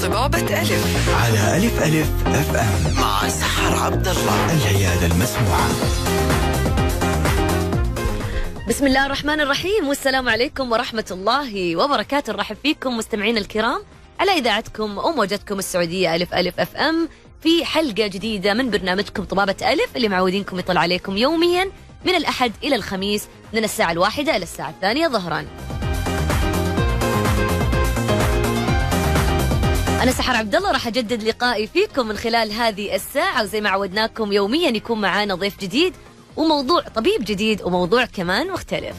طبابة ألف على ألف ألف أف أم مع سحر عبد الله العيادة المسموعة بسم الله الرحمن الرحيم والسلام عليكم ورحمة الله وبركاته نرحب فيكم مستمعينا الكرام على إذاعتكم وموجتكم السعودية ألف ألف أف أم في حلقة جديدة من برنامجكم طبابة ألف اللي معودينكم يطلع عليكم يوميا من الأحد إلى الخميس من الساعة الواحدة إلى الساعة الثانية ظهرا أنا سحر عبد الله راح أجدد لقائي فيكم من خلال هذه الساعة وزي ما عودناكم يوميا يكون معانا ضيف جديد وموضوع طبيب جديد وموضوع كمان مختلف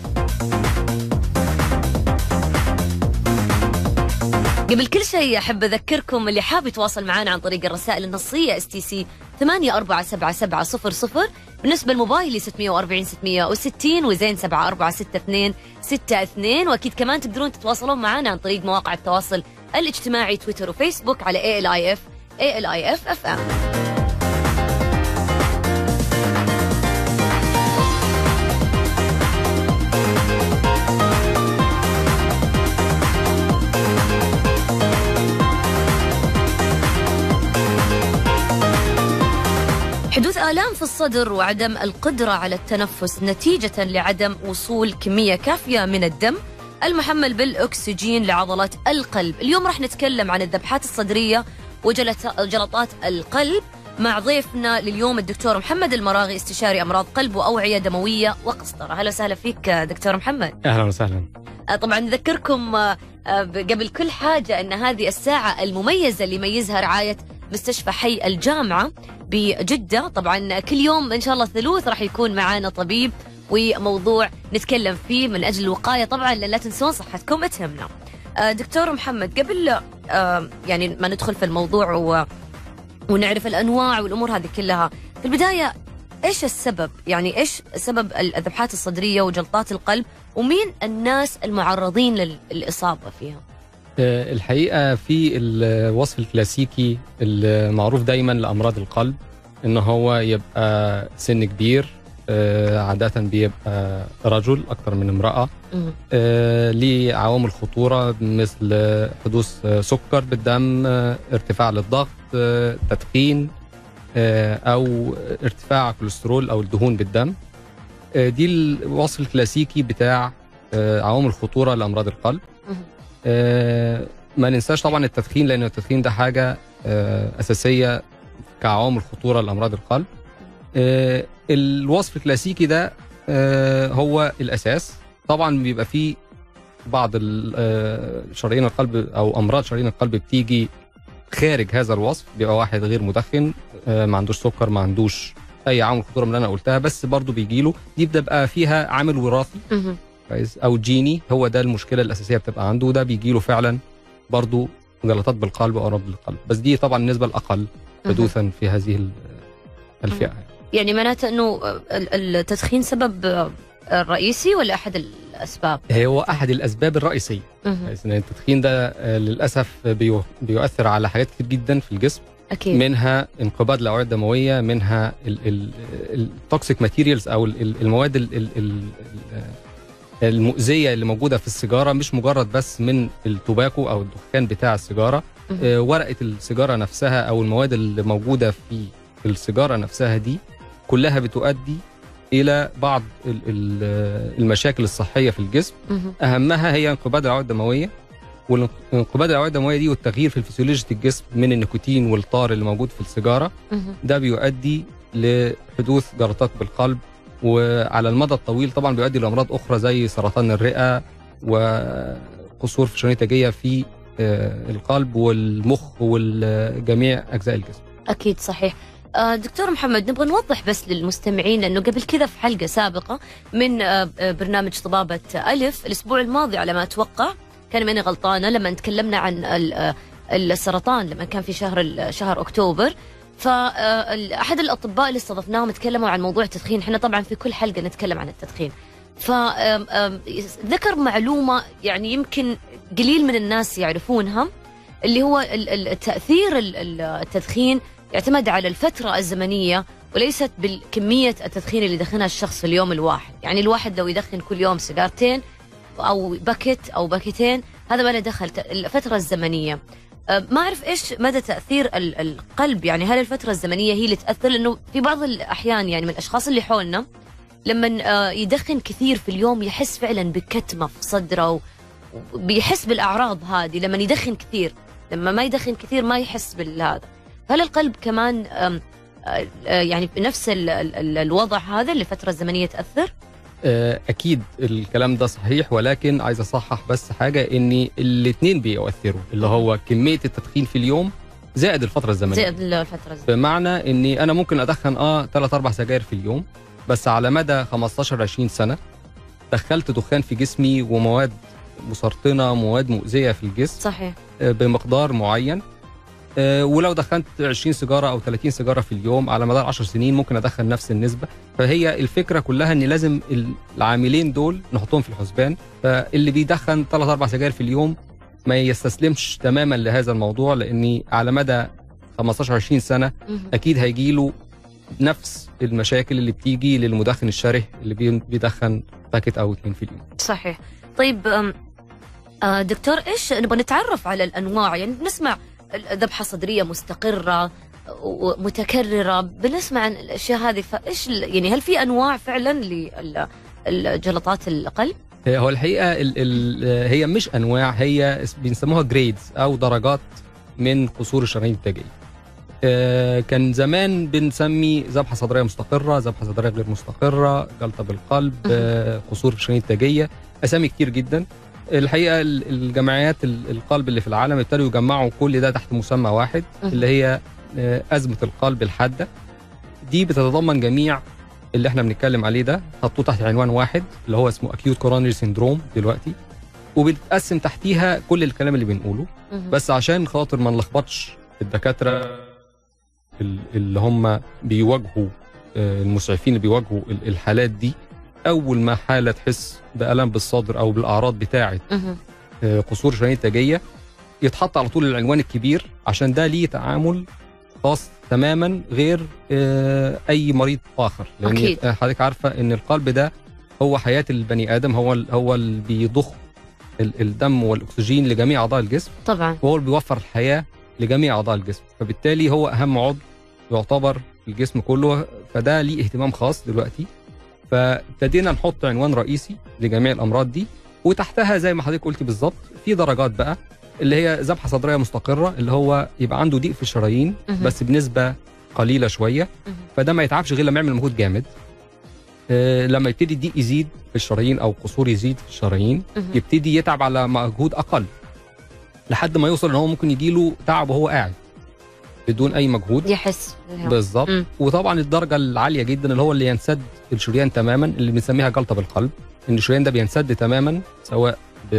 قبل كل شيء احب اذكركم اللي حاب يتواصل معنا عن طريق الرسائل النصيه اس تي سي 847700 بالنسبه لموبايلي 640 660 وزين 7462 62 واكيد كمان تقدرون تتواصلون معنا عن طريق مواقع التواصل الاجتماعي تويتر وفيسبوك على اي ال اي اف اي ال اي اف اف ام حدوث آلام في الصدر وعدم القدرة على التنفس نتيجة لعدم وصول كمية كافية من الدم المحمل بالأكسجين لعضلات القلب اليوم راح نتكلم عن الذبحات الصدرية وجلطات القلب مع ضيفنا لليوم الدكتور محمد المراغي استشاري أمراض قلب وأوعية دموية وقسطرة أهلا وسهلا فيك دكتور محمد اهلا وسهلا آه، طبعا نذكركم آه، آه، قبل كل حاجة أن هذه الساعة المميزة اللي يميزها رعاية مستشفى حي الجامعة بجدة طبعا كل يوم إن شاء الله ثلوث راح يكون معانا طبيب وموضوع نتكلم فيه من أجل الوقاية طبعا لأن لا تنسون صحتكم تهمنا آه، دكتور محمد قبل آه، يعني ما ندخل في الموضوع و ونعرف الأنواع والأمور هذه كلها في البداية إيش السبب يعني إيش سبب الذبحات الصدرية وجلطات القلب ومين الناس المعرضين لل- للإصابة فيها آه، الحقيقه في الوصف الكلاسيكي المعروف دايما لامراض القلب ان هو يبقى سن كبير آه، عاده بيبقى رجل اكثر من امراه مم. آه، ليه عوامل خطوره مثل آه، حدوث آه، سكر بالدم آه، ارتفاع للضغط آه، تدخين آه، او ارتفاع كوليسترول او الدهون بالدم آه، دي الوصف الكلاسيكي بتاع آه، عوامل خطوره لامراض القلب مم. آه، ما ننساش طبعا التدخين لان التدخين ده حاجه آه، اساسيه كعوامل خطوره لامراض القلب آه، الوصف الكلاسيكي ده آه، هو الاساس طبعا بيبقى فيه بعض ال- آه، شرايين القلب او امراض شرايين القلب بتيجي خارج هذا الوصف بيبقى واحد غير مدخن آه، ما عندوش سكر ما عندوش اي عامل خطوره من اللي انا قلتها بس برضه بيجي له دي بتبقى فيها عامل وراثي مم. كويس او جيني هو ده المشكله الاساسيه بتبقى عنده وده بيجي له فعلا برضه جلطات بالقلب او امراض بالقلب بس دي طبعا النسبه الاقل حدوثا في هذه ال- الفئه يعني معناته أنه ال- التدخين سبب رئيسي ولا أحد الأسباب هو احد الاسباب الرئيسيه مم. كويس ان التدخين ده آه، للاسف بيو- بيؤثر على حاجات كتير جدا في الجسم أكيد منها انقباض الاوعيه الدمويه منها التوكسيك ماتيريالز او ال- ال- المواد ال- ال- ال- ال- المؤذيه اللي موجوده في السيجاره مش مجرد بس من التوباكو او الدخان بتاع السيجاره مهم. آه، ورقه السيجاره نفسها او المواد اللي موجوده في السيجاره نفسها دي كلها بتؤدي الى بعض ال- ال- المشاكل الصحيه في الجسم مهم. اهمها هي انقباض الاوعيه الدمويه والانقباض الاوعيه الدمويه دي والتغيير في فسيولوجيه الجسم من النيكوتين والطار اللي موجود في السيجاره مهم. ده بيؤدي لحدوث جلطات بالقلب وعلى المدى الطويل طبعا بيؤدي لامراض اخرى زي سرطان الرئه وقصور في الشرايين التاجيه في آه، القلب والمخ وجميع اجزاء الجسم أكيد صحيح آه، دكتور محمد نبغى نوضح بس للمستمعين لأنه قبل كذا في حلقة سابقة من آه، آه، برنامج طبابة ألف الأسبوع الماضي على ما أتوقع كان ماني غلطانة لما تكلمنا عن ال- آه، السرطان لما كان في شهر ال- شهر أكتوبر فأحد الأطباء اللي استضفناهم تكلموا عن موضوع التدخين احنا طبعا في كل حلقة نتكلم عن التدخين فذكر معلومة يعني يمكن قليل من الناس يعرفونها اللي هو ال- ال- التأثير ال- ال- التدخين يعتمد على الفترة الزمنية وليست بالكمية التدخين اللي يدخنها الشخص في اليوم الواحد يعني الواحد لو يدخن كل يوم سيجارتين أو باكت أو باكيتين هذا ما له دخل ت- الفترة الزمنية آه، ما اعرف ايش مدى تاثير ال- القلب يعني هل الفتره الزمنيه هي اللي تاثر لانه في بعض الاحيان يعني من الاشخاص اللي حولنا لما آه، يدخن كثير في اليوم يحس فعلا بكتمه في صدره و- وبيحس بالاعراض هذه لما يدخن كثير لما ما يدخن كثير ما يحس بالهذا هل القلب كمان آم، آه، آه، يعني بنفس ال- ال- ال- الوضع هذا لفتره زمنيه تاثر آه، اكيد الكلام ده صحيح ولكن عايز اصحح بس حاجه ان الاثنين بيؤثروا اللي هو كميه التدخين في اليوم زائد الفتره الزمنيه زي الفتره الزمنيه بمعنى اني انا ممكن ادخن اه 3 4 سجاير في اليوم بس على مدى 15 20 سنه دخلت دخان في جسمي ومواد مسرطنه مواد مؤذيه في الجسم صحيح آه، بمقدار معين آه، ولو دخنت 20 سيجاره او 30 سيجاره في اليوم على مدار 10 سنين ممكن ادخن نفس النسبه فهي الفكره كلها ان لازم العاملين دول نحطهم في الحسبان فاللي بيدخن 3 4 سجاير في اليوم ما يستسلمش تماما لهذا الموضوع لاني على مدى 15 20 سنه مهم. اكيد هيجي له نفس المشاكل اللي بتيجي للمدخن الشره اللي بي- بيدخن باكيت او اتنين في اليوم صحيح طيب أم، آه، دكتور ايش نبغى نتعرف على الانواع يعني بنسمع ذبحه صدريه مستقره ومتكرره بنسمع عن الاشياء هذه فايش ال- يعني هل في انواع فعلا للجلطات القلب؟ هي- هو الحقيقه ال ال هي مش انواع هي اس- بنسموها جريدز او درجات من قصور الشرايين التاجيه. آه، كان زمان بنسمي ذبحه صدريه مستقره، ذبحه صدريه غير مستقره، جلطه بالقلب، آه، قصور في الشرايين التاجيه، اسامي كتير جدا. الحقيقه ال- الجمعيات ال- القلب اللي في العالم ابتدوا يجمعوا كل ده تحت مسمى واحد مهم. اللي هي آه، ازمه القلب الحاده. دي بتتضمن جميع اللي احنا بنتكلم عليه ده حطوه تحت عنوان واحد اللي هو اسمه اكيوت كورونري سيندروم دلوقتي وبتقسم تحتيها كل الكلام اللي بنقوله مهم. بس عشان خاطر ما نلخبطش الدكاتره ال- اللي هم بيواجهوا آه، المسعفين اللي بيواجهوا ال- الحالات دي اول ما حاله تحس بالم بالصدر او بالاعراض بتاعه مهم. آه، قصور شرايين تاجيه يتحط على طول العنوان الكبير عشان ده ليه تعامل خاص تماما غير آه، اي مريض اخر لان أكيد. حضرتك عارفه ان القلب ده هو حياه البني ادم هو ال- هو اللي بيضخ ال- الدم والاكسجين لجميع اعضاء الجسم طبعا وهو اللي بيوفر الحياه لجميع اعضاء الجسم فبالتالي هو اهم عضو يعتبر في الجسم كله فده ليه اهتمام خاص دلوقتي فابتدينا نحط عنوان رئيسي لجميع الامراض دي وتحتها زي ما حضرتك قلتي بالظبط في درجات بقى اللي هي ذبحه صدريه مستقره اللي هو يبقى عنده ضيق في الشرايين مهم. بس بنسبه قليله شويه مهم. فده ما يتعبش غير لما يعمل مجهود جامد آه، لما يبتدي الضيق يزيد في الشرايين او قصور يزيد في الشرايين مهم. يبتدي يتعب على مجهود اقل لحد ما يوصل ان هو ممكن يجي له تعب وهو قاعد بدون اي مجهود يحس بالهم. بالظبط مم. وطبعا الدرجه العاليه جدا اللي هو اللي ينسد الشريان تماما اللي بنسميها جلطه بالقلب ان الشريان ده بينسد تماما سواء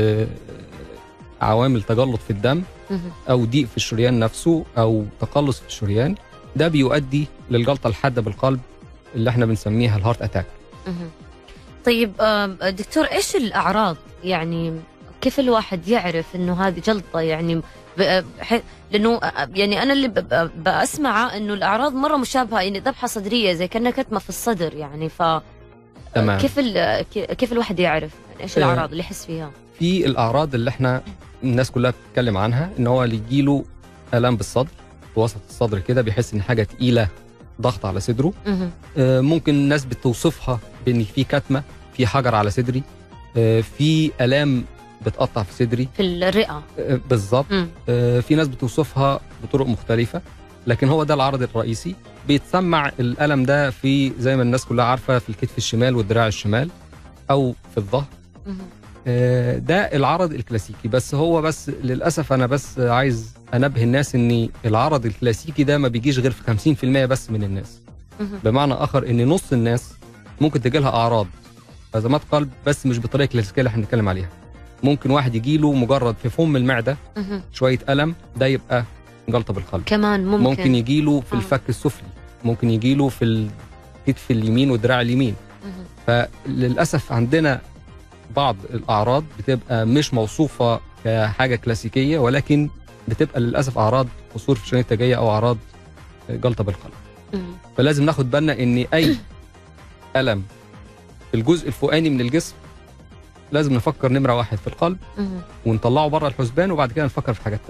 بعوامل تجلط في الدم مهم. او ضيق في الشريان نفسه او تقلص في الشريان ده بيؤدي للجلطه الحاده بالقلب اللي احنا بنسميها الهارت اتاك مهم. طيب آم، دكتور ايش الاعراض يعني كيف الواحد يعرف انه هذه جلطه يعني ب- ح- لانه آه، يعني انا اللي ب- ب- بسمعه انه الاعراض مره مشابهه يعني ذبحه صدريه زي كانها كتمه في الصدر يعني ف تمام. كيف ال- كي- كيف الواحد يعرف يعني ايش آه. الاعراض اللي يحس فيها في الاعراض اللي احنا الناس كلها بتتكلم عنها ان هو اللي يجيله الام بالصدر في وسط الصدر كده بيحس ان حاجه تقيله ضغط على صدره مهم. آه، ممكن الناس بتوصفها بان في كتمه في حجر على صدري آه، في الام بتقطع في صدري في الرئه آه، بالظبط مم. آه، في ناس بتوصفها بطرق مختلفه لكن هو ده العرض الرئيسي بيتسمع الالم ده في زي ما الناس كلها عارفه في الكتف الشمال والدراع الشمال او في الظهر مهم. آه، ده العرض الكلاسيكي بس هو بس للاسف انا بس عايز انبه الناس ان العرض الكلاسيكي ده ما بيجيش غير في 50% بس من الناس مهم. بمعنى اخر ان نص الناس ممكن تجي لها اعراض ازمات قلب بس مش بالطريقه الكلاسيكيه اللي احنا بنتكلم عليها ممكن واحد يجي له مجرد في فم المعده مهم. شويه الم ده يبقى جلطه بالقلب كمان ممكن, ممكن يجي له في آه. الفك السفلي ممكن يجي له في الكتف اليمين والدراع اليمين مهم. فللاسف عندنا بعض الاعراض بتبقى مش موصوفه كحاجه كلاسيكيه ولكن بتبقى للاسف اعراض قصور في الشرايين التاجيه او اعراض جلطه بالقلب مهم. فلازم ناخد بالنا ان اي الم في الجزء الفوقاني من الجسم لازم نفكر نمره واحد في القلب مهم. ونطلعه بره الحسبان وبعد كده نفكر في حاجات تانية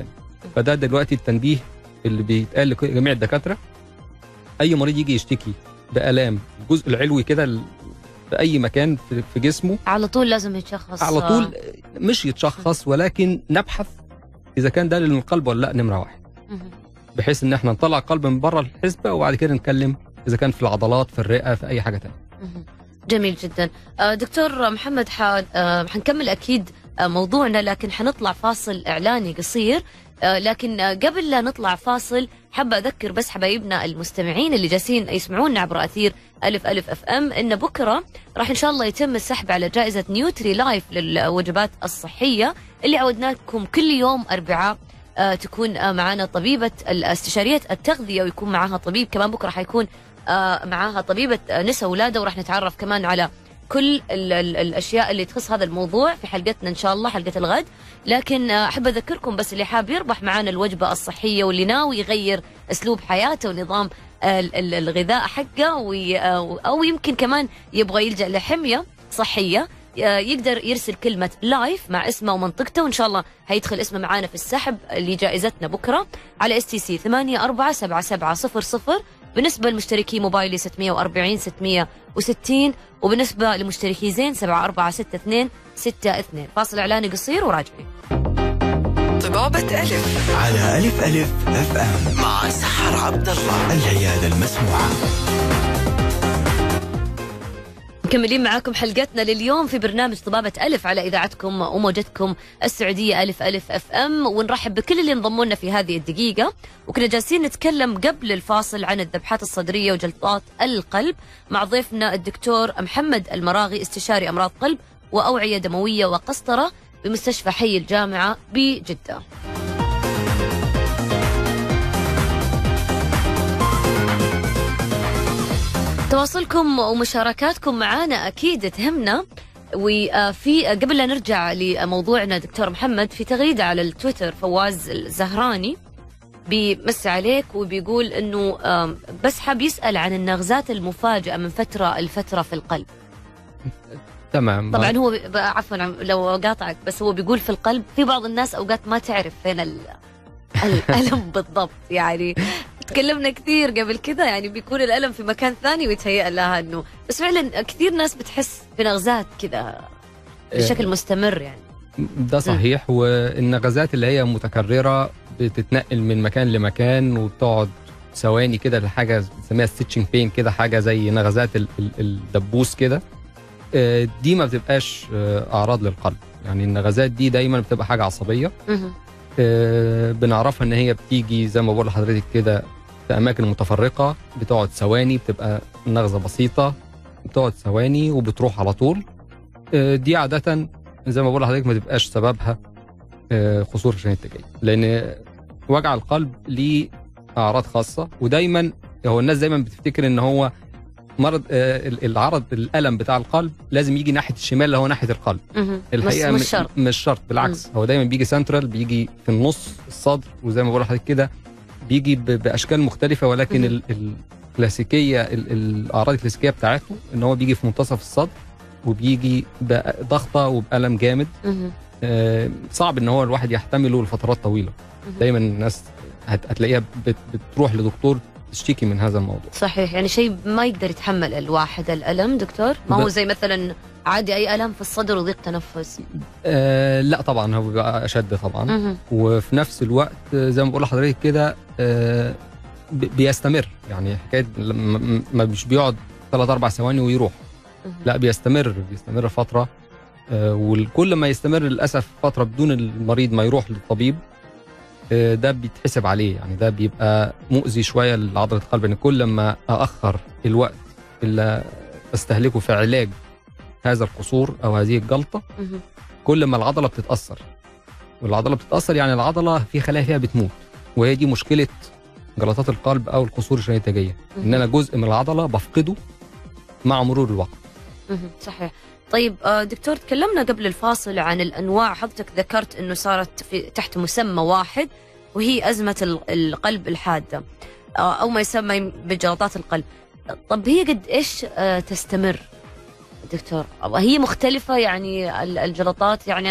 فده دلوقتي التنبيه اللي بيتقال لجميع الدكاتره اي مريض يجي يشتكي بالام الجزء العلوي كده ال- في اي مكان في- في جسمه على طول لازم يتشخص على طول مش يتشخص ولكن نبحث اذا كان ده للقلب ولا لا نمره واحد مهم. بحيث ان احنا نطلع القلب من بره الحسبه وبعد كده نتكلم اذا كان في العضلات في الرئه في اي حاجه تانية مهم. جميل جدا آه، دكتور محمد ح... آه، حنكمل اكيد آه، موضوعنا لكن حنطلع فاصل اعلاني قصير آه، لكن آه، قبل لا نطلع فاصل حابة أذكر بس حبايبنا المستمعين اللي جالسين يسمعونا عبر أثير ألف ألف أف أم إن بكرة راح إن شاء الله يتم السحب على جائزة نيوتري لايف للوجبات الصحية اللي عودناكم كل يوم أربعاء آه، تكون آه، معنا طبيبة استشارية التغذية ويكون معاها طبيب كمان بكرة حيكون آه، معاها طبيبة آه، نساء ولادة وراح نتعرف كمان على كل ال ال الاشياء اللي تخص هذا الموضوع في حلقتنا ان شاء الله حلقه الغد لكن آه، احب اذكركم بس اللي حاب يربح معانا الوجبه الصحيه واللي ناوي يغير اسلوب حياته ونظام آه، ال- ال- الغذاء حقه وي- آه، او يمكن كمان يبغى يلجا لحميه صحيه آه، يقدر يرسل كلمة لايف مع اسمه ومنطقته وإن شاء الله هيدخل اسمه معانا في السحب لجائزتنا بكرة على اس تي سي 847700 بالنسبة لمشتركي موبايلي 640 660 وبالنسبة لمشتركي زين 7462 62 فاصل إعلاني قصير وراجعين طبابة ألف على ألف ألف أف أم مع سحر عبد الله العيادة المسموعة مكملين معاكم حلقتنا لليوم في برنامج طبابة ألف على إذاعتكم وموجتكم السعودية ألف ألف أف أم ونرحب بكل اللي انضموا لنا في هذه الدقيقة وكنا جالسين نتكلم قبل الفاصل عن الذبحات الصدرية وجلطات القلب مع ضيفنا الدكتور محمد المراغي استشاري أمراض قلب وأوعية دموية وقسطرة بمستشفى حي الجامعة بجدة تواصلكم ومشاركاتكم معنا اكيد تهمنا وفي قبل لا نرجع لموضوعنا دكتور محمد في تغريده على التويتر فواز الزهراني بيمسي عليك وبيقول انه آم، بس حاب يسال عن النغزات المفاجئه من فتره لفتره في القلب تمام طبعا هو ب- عفوا عم- لو قاطعك بس هو بيقول في القلب في بعض الناس اوقات ما تعرف فين ال- الالم بالضبط يعني تكلمنا كثير قبل كذا يعني بيكون الالم في مكان ثاني ويتهيأ لها انه بس فعلا كثير ناس بتحس بنغزات كذا بشكل مستمر يعني ده صحيح والنغزات اللي هي متكرره بتتنقل من مكان لمكان وبتقعد ثواني كده لحاجه بنسميها ستيتشنج بين كده حاجه زي نغزات ال- ال- الدبوس كده آه، دي ما بتبقاش آه، اعراض للقلب يعني النغزات دي دايما بتبقى حاجه عصبيه مهم. آه، بنعرفها ان هي بتيجي زي ما بقول لحضرتك كده في اماكن متفرقه بتقعد ثواني بتبقى نغزه بسيطه بتقعد ثواني وبتروح على طول آه، دي عاده زي ما بقول لحضرتك ما تبقاش سببها آه، قصور في الشرايين التاجيه لان وجع القلب ليه اعراض خاصه ودايما هو الناس دايما بتفتكر ان هو مرض آه، ال- العرض الالم بتاع القلب لازم يجي ناحيه الشمال اللي هو ناحيه القلب مهم. الحقيقه مش, م- مش شرط مش شرط بالعكس هو دايما بيجي سنترال بيجي في النص الصدر وزي ما بقول لحضرتك كده بيجي ب- باشكال مختلفه ولكن مهم. ال- ال- الكلاسيكيه ال- الاعراض الكلاسيكيه بتاعته ان هو بيجي في منتصف الصدر وبيجي بضغطه وبالم جامد مهم. آه، صعب ان هو الواحد يحتمله لفترات طويله مهم. دايما الناس هت- هتلاقيها بت- بتروح لدكتور تشتكي من هذا الموضوع صحيح يعني شيء ما يقدر يتحمل الواحد الالم دكتور ما هو ب- زي مثلا عادي اي الم في الصدر وضيق تنفس آه لا طبعا هو بيبقى اشد طبعا مهم. وفي نفس الوقت آه، زي ما بقول لحضرتك كده آه، بي- بيستمر يعني حكايه لما- ما مش بيقعد ثلاث اربع ثواني ويروح مهم. لا بيستمر بيستمر فتره آه، وكل ما يستمر للاسف فتره بدون المريض ما يروح للطبيب آه، ده بيتحسب عليه يعني ده بيبقى مؤذي شويه لعضله القلب ان كل ما ااخر الوقت اللي استهلكه في علاج هذا القصور او هذه الجلطه مهم. كل ما العضله بتتاثر والعضله بتتاثر يعني العضله في خلايا فيها بتموت وهي دي مشكله جلطات القلب او القصور الشرايين التاجيه ان انا جزء من العضله بفقده مع مرور الوقت مهم. صحيح طيب آه، دكتور تكلمنا قبل الفاصل عن الانواع حضرتك ذكرت انه صارت في تحت مسمى واحد وهي ازمه ال- القلب الحاده آه، او ما يسمى بجلطات القلب طب هي قد ايش آه، تستمر دكتور أو هي مختلفة يعني ال- الجلطات يعني أنا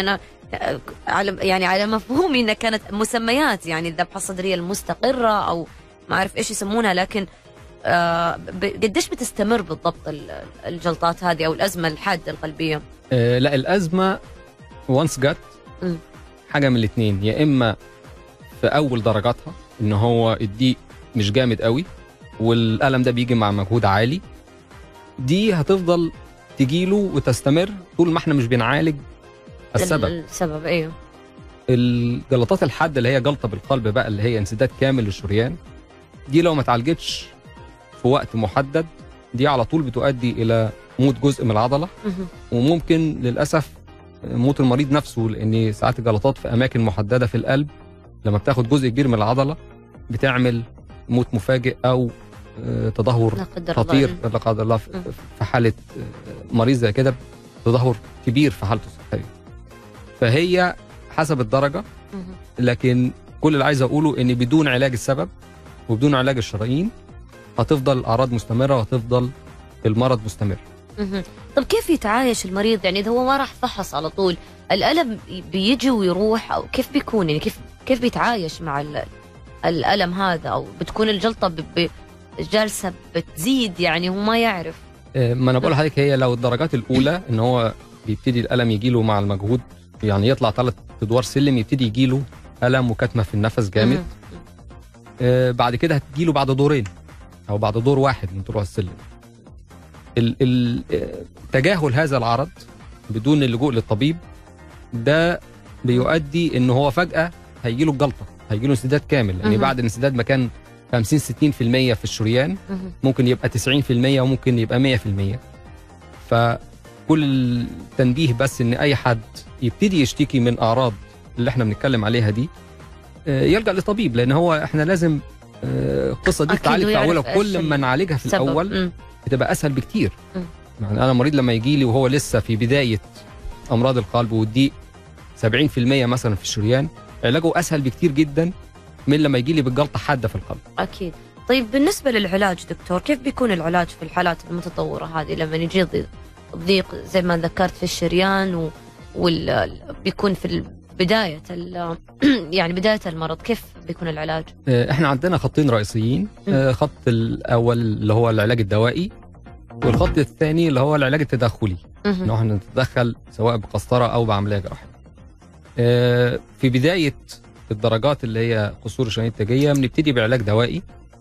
آه، على يعني على مفهومي انها كانت مسميات يعني الذبحه الصدريه المستقره او ما اعرف ايش يسمونها لكن آه، ب- قديش بتستمر بالضبط ال- الجلطات هذه او الازمه الحاده القلبيه؟ آه لا الازمه وانس جت مم. حاجه من الاثنين يا اما في اول درجاتها ان هو الضيق مش جامد قوي والالم ده بيجي مع مجهود عالي دي هتفضل تجيله وتستمر طول ما احنا مش بنعالج السبب السبب ايوه الجلطات الحاده اللي هي جلطه بالقلب بقى اللي هي انسداد كامل للشريان دي لو ما اتعالجتش في وقت محدد دي على طول بتؤدي الى موت جزء من العضله مهم. وممكن للاسف موت المريض نفسه لان ساعات الجلطات في اماكن محدده في القلب لما بتاخد جزء كبير من العضله بتعمل موت مفاجئ او آه، تدهور لا قدر الله خطير لا قدر الله في مم. في حاله آه، مريض زي كده تدهور كبير في حالته الصحيه فهي حسب الدرجه مهم. لكن كل اللي عايز اقوله ان بدون علاج السبب وبدون علاج الشرايين هتفضل الاعراض مستمره وهتفضل المرض مستمر مهم. طب كيف يتعايش المريض يعني اذا هو ما راح فحص على طول الالم بيجي ويروح او كيف بيكون يعني كيف كيف بيتعايش مع ال- الالم هذا او بتكون الجلطه ب- ب- جالسه بتزيد يعني هو ما يعرف آه، ما انا بقول لحضرتك هي لو الدرجات الاولى ان هو بيبتدي الالم يجيله مع المجهود يعني يطلع ثلاث ادوار سلم يبتدي يجيله الم وكتمه في النفس جامد مهم. آه، بعد كده هتجيله بعد دورين او بعد دور واحد من طلوع السلم ال- ال- آه، تجاهل هذا العرض بدون اللجوء للطبيب ده بيؤدي ان هو فجاه هيجيله الجلطه هيجيله انسداد كامل يعني مهم. بعد الانسداد ما كان 50 60% في الشريان مهم. ممكن يبقى 90% وممكن يبقى 100% فكل التنبيه بس ان اي حد يبتدي يشتكي من اعراض اللي احنا بنتكلم عليها دي آه، يلجا لطبيب لان هو احنا لازم آه، القصه دي أكيد تتعالج في ويعرف اولها إيش كل ما نعالجها في السبب. الاول مم. بتبقى اسهل بكتير مم. يعني انا مريض لما يجي لي وهو لسه في بدايه امراض القلب والضيق 70% مثلا في الشريان علاجه اسهل بكتير جدا من لما يجي لي بالجلطه حاده في القلب اكيد طيب بالنسبه للعلاج دكتور كيف بيكون العلاج في الحالات المتطوره هذه لما يجي ضي- الضيق زي ما ذكرت في الشريان و... وال... بيكون في بدايه ال... يعني بدايه المرض كيف بيكون العلاج؟ آه، احنا عندنا خطين رئيسيين آه، خط الاول اللي هو العلاج الدوائي والخط الثاني اللي هو العلاج التدخلي مهم. ان احنا نتدخل سواء بقسطره او بعمليه جراحيه آه، في بدايه الدرجات اللي هي قصور الشرايين التاجيه بنبتدي بعلاج دوائي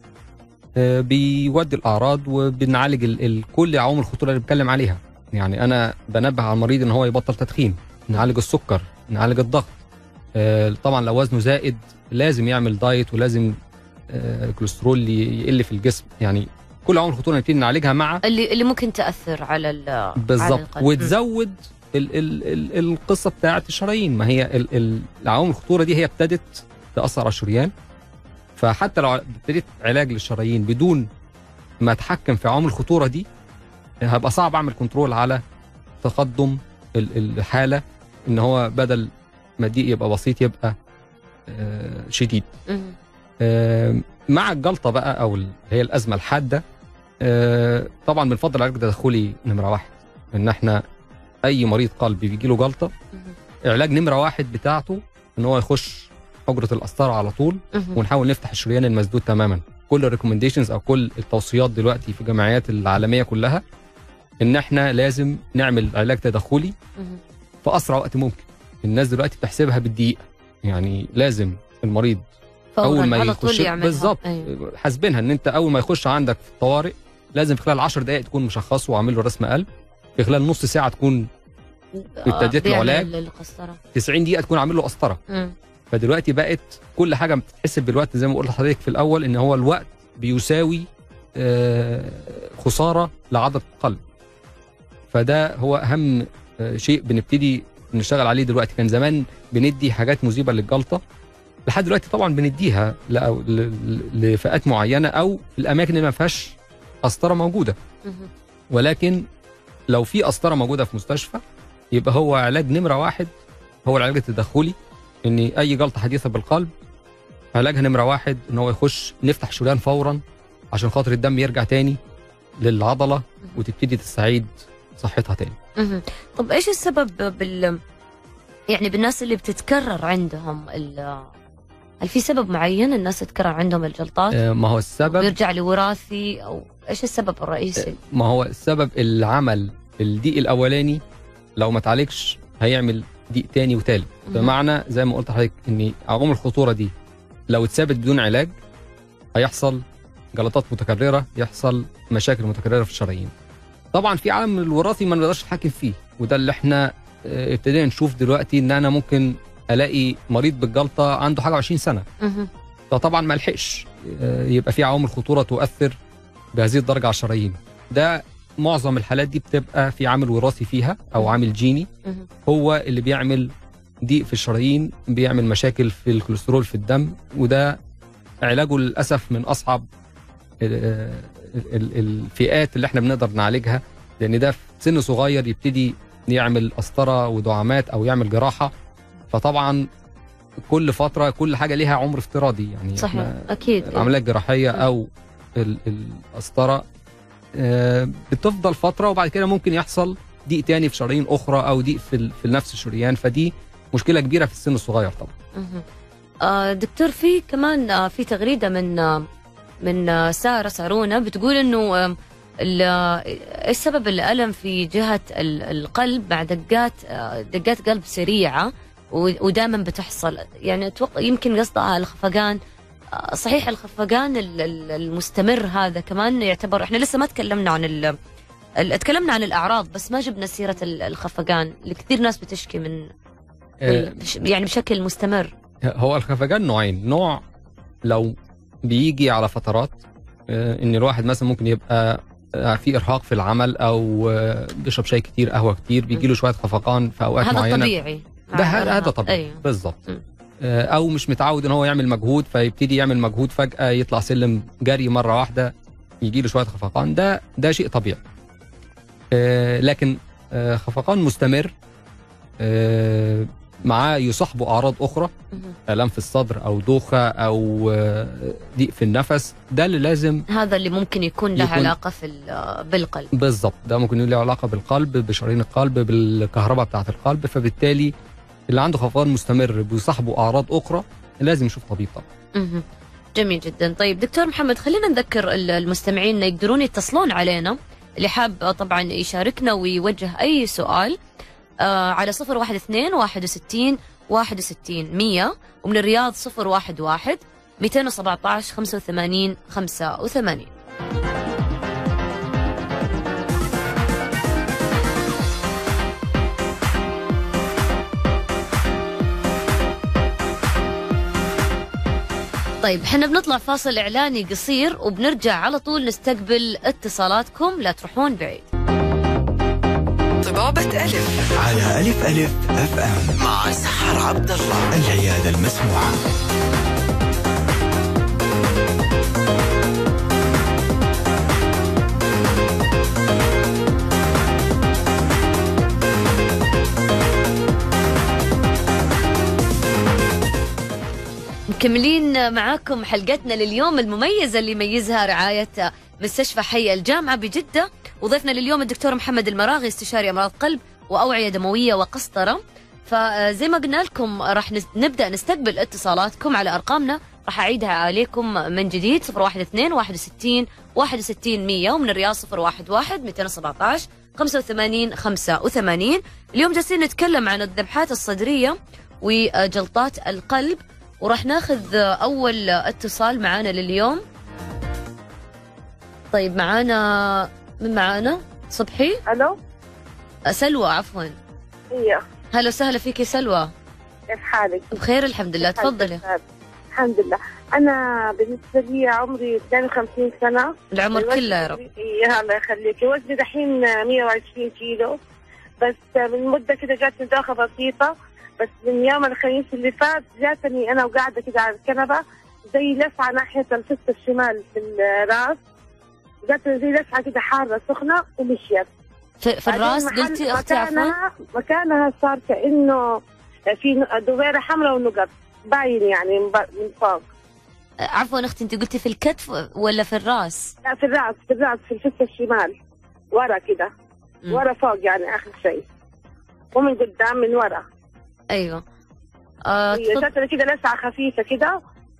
آه، بيودي الاعراض وبنعالج ال- ال- كل عوامل الخطوره اللي بنتكلم عليها يعني انا بنبه على المريض ان هو يبطل تدخين نعالج السكر نعالج الضغط آه، طبعا لو وزنه زائد لازم يعمل دايت ولازم آه، الكوليسترول ي- يقل في الجسم يعني كل عوامل الخطوره نبتدي نعالجها مع اللي اللي ممكن تاثر على ال... على بالظبط القلب. وتزود ال ال ال القصه بتاعه الشرايين ما هي ال ال العوامل الخطوره دي هي ابتدت تاثر على الشريان فحتى لو ابتديت علاج للشرايين بدون ما اتحكم في عوامل الخطوره دي هبقى صعب اعمل كنترول على تقدم ال- الحاله ان هو بدل ما الضيق يبقى بسيط يبقى آه، شديد مهم. آه، مع الجلطه بقى او اللي هي الازمه الحاده آه، طبعا بنفضل العلاج التدخلي نمره واحد ان احنا اي مريض قلب بيجي له جلطه مهم. علاج نمره واحد بتاعته ان هو يخش حجره القسطره على طول مهم. ونحاول نفتح الشريان المسدود تماما كل الريكومنديشنز او كل التوصيات دلوقتي في الجمعيات العالميه كلها ان احنا لازم نعمل علاج تدخلي مهم. في اسرع وقت ممكن الناس دلوقتي بتحسبها بالدقيقه يعني لازم المريض فوراً اول ما على طول يخش يعملها. بالظبط أيوة. حاسبينها ان انت اول ما يخش عندك في الطوارئ لازم في خلال 10 دقائق تكون مشخصه وعامل له رسم قلب في خلال نص ساعه تكون ابتديت له بيعمل علاج. القسطره 90 دقيقه تكون عامل له قسطره مم. فدلوقتي بقت كل حاجه بتتحسب بالوقت زي ما قلت لحضرتك في الاول ان هو الوقت بيساوي آه، خساره لعضله القلب فده هو اهم آه، شيء بنبتدي نشتغل عليه دلوقتي كان زمان بندي حاجات مذيبه للجلطه لحد دلوقتي طبعا بنديها ل- ل- ل- لفئات معينه او الاماكن اللي ما فيهاش قسطره موجوده مهم. ولكن لو في قسطره موجوده في مستشفى يبقى هو علاج نمره واحد هو العلاج التدخلي ان اي جلطه حديثه بالقلب علاجها نمره واحد ان هو يخش نفتح شريان فورا عشان خاطر الدم يرجع تاني للعضله وتبتدي تستعيد صحتها تاني مهم. طب ايش السبب بال يعني بالناس اللي بتتكرر عندهم ال- هل في سبب معين الناس تتكرر عندهم الجلطات؟ آه، ما هو السبب بيرجع لوراثي او ايش السبب الرئيسي؟ ما هو السبب العمل الضيق الاولاني لو ما اتعالجش هيعمل ضيق تاني وتالت مهم. بمعنى زي ما قلت لحضرتك ان عوامل الخطوره دي لو اتثبت بدون علاج هيحصل جلطات متكرره يحصل مشاكل متكرره في الشرايين طبعا في عامل الوراثي ما نقدرش نتحكم فيه وده اللي احنا آه، ابتدينا نشوف دلوقتي ان انا ممكن الاقي مريض بالجلطه عنده حاجه 20 سنه مهم. فطبعا ما لحقش آه، يبقى في عوامل خطوره تؤثر بهذه الدرجه على الشرايين ده معظم الحالات دي بتبقى في عامل وراثي فيها او عامل جيني مهم. هو اللي بيعمل ضيق في الشرايين بيعمل مشاكل في الكوليسترول في الدم وده علاجه للاسف من اصعب ال- ال- الفئات اللي احنا بنقدر نعالجها لان ده في سن صغير يبتدي يعمل قسطره ودعامات او يعمل جراحه فطبعا كل فتره كل حاجه ليها عمر افتراضي يعني صحيح إحنا اكيد العمليه الجراحيه م. او ال- القسطره آه، بتفضل فتره وبعد كده ممكن يحصل ضيق تاني في شرايين اخرى او ضيق في ال- في نفس الشريان فدي مشكله كبيره في السن الصغير طبعا مهم. آه، دكتور في كمان آه، في تغريده من آه، من آه، ساره سارونا بتقول انه آه، ال- آه، ايش سبب الالم في جهه ال- القلب مع دقات آه، دقات قلب سريعه ودائما بتحصل يعني اتوقع يمكن قصدها الخفقان آه، صحيح الخفقان ال- ال- المستمر هذا كمان يعتبر احنا لسه ما تكلمنا عن ال ال- تكلمنا عن الاعراض بس ما جبنا سيره ال- الخفقان اللي كثير ناس بتشكي من آه، بش- يعني بشكل مستمر هو الخفقان نوعين نوع لو بيجي على فترات آه، ان الواحد مثلا ممكن يبقى آه، في ارهاق في العمل او آه، بيشرب شاي كتير قهوه كتير بيجي له شويه خفقان في اوقات هذا معينه طبيعي ده هذا هذا طبيعي أيوه. بالظبط م. آه، او مش متعود ان هو يعمل مجهود فيبتدي يعمل مجهود فجاه يطلع سلم جري مره واحده يجي له شويه خفقان ده ده شيء طبيعي آه، لكن آه، خفقان مستمر آه، معاه يصاحبه اعراض اخرى مهم. الام في الصدر او دوخه او آه، ضيق في النفس ده اللي لازم هذا اللي ممكن يكون له يكون- علاقه في ال- بالقلب بالظبط ده ممكن يكون له علاقه بالقلب بشرايين القلب بالكهرباء بتاعه القلب فبالتالي اللي عنده خفقان مستمر بيصاحبه اعراض اخرى لازم يشوف طبيب طبعا مهم. جميل جدا طيب دكتور محمد خلينا نذكر ال- المستمعين انه يقدرون يتصلون علينا اللي حاب آه، طبعا يشاركنا ويوجه اي سؤال آه على صفر واحد اثنين واحد وستين واحد وستين مية ومن الرياض صفر واحد واحد ميتين وسبعة عشر خمسة وثمانين خمسة وثمانين طيب احنا بنطلع فاصل اعلاني قصير وبنرجع على طول نستقبل اتصالاتكم لا تروحون بعيد طبابة ألف على ألف ألف أف أم مع سحر عبد الله العيادة المسموعة مكملين معاكم حلقتنا لليوم المميزة اللي يميزها رعاية مستشفى حي الجامعة بجدة وضيفنا لليوم الدكتور محمد المراغي استشاري أمراض قلب وأوعية دموية وقسطرة فزي ما قلنا لكم راح نس- نبدأ نستقبل اتصالاتكم على أرقامنا راح أعيدها عليكم من جديد 012 61 61 100 ومن الرياض 011 217 85 85 اليوم جالسين نتكلم عن الذبحات الصدرية وجلطات القلب وراح ناخذ اول اتصال معانا لليوم طيب معانا من معانا صبحي الو سلوى عفوا ايوه هلا وسهلا فيك يا سلوى كيف حالك؟ بخير الحمد لله تفضلي الحمد لله انا بالنسبه لي عمري 52 سنه العمر كله يا رب ايه الله يخليك وزني دحين 120 كيلو بس من مده كده جاتني دوخه بسيطه بس من يوم الخميس اللي فات جاتني انا وقاعده كده على الكنبه زي لسعه ناحيه الفص الشمال في الراس جاتني زي لسعه كده حاره سخنه ومشيت في, في الراس بعدين محل- قلتي اختي عفوا مكانها مكانها صار كانه في دويره حمراء ونقط باين يعني من ب- من فوق عفوا اختي انت قلتي في الكتف ولا في الراس لا في الراس في الراس في الفص الشمال ورا كده مم. ورا فوق يعني اخر شيء ومن قدام من ورا ايوه آه هي تفضل جاتني كده لسعة خفيفة كده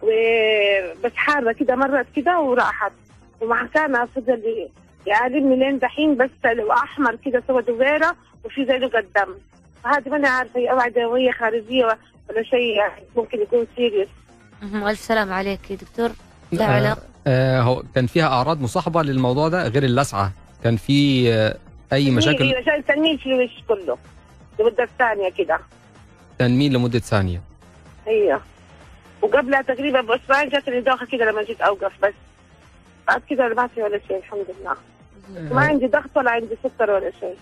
وبس حارة كده مرت كده وراحت ومحكانا فضل يعلمني لين دحين بس لو أحمر كده سوى دويرة وفي زي نقط دم فهذه ماني عارفة هي أوعى دموية خارجية ولا شيء يعني ممكن يكون سيريس مهم. الف سلام عليك يا دكتور لا آه، علاقه آه هو كان فيها اعراض مصاحبه للموضوع ده غير اللسعه كان في آه اي مشاكل هي عشان تنميل في الوش كله لمدة ثانية كده تنميل لمده ثانيه هي وقبلها تقريبا بأسبوعين جاتني دوخة كده لما جيت أوقف بس بعد كده ما في ولا شيء الحمد لله ما عندي ضغط ولا عندي سكر ولا شيء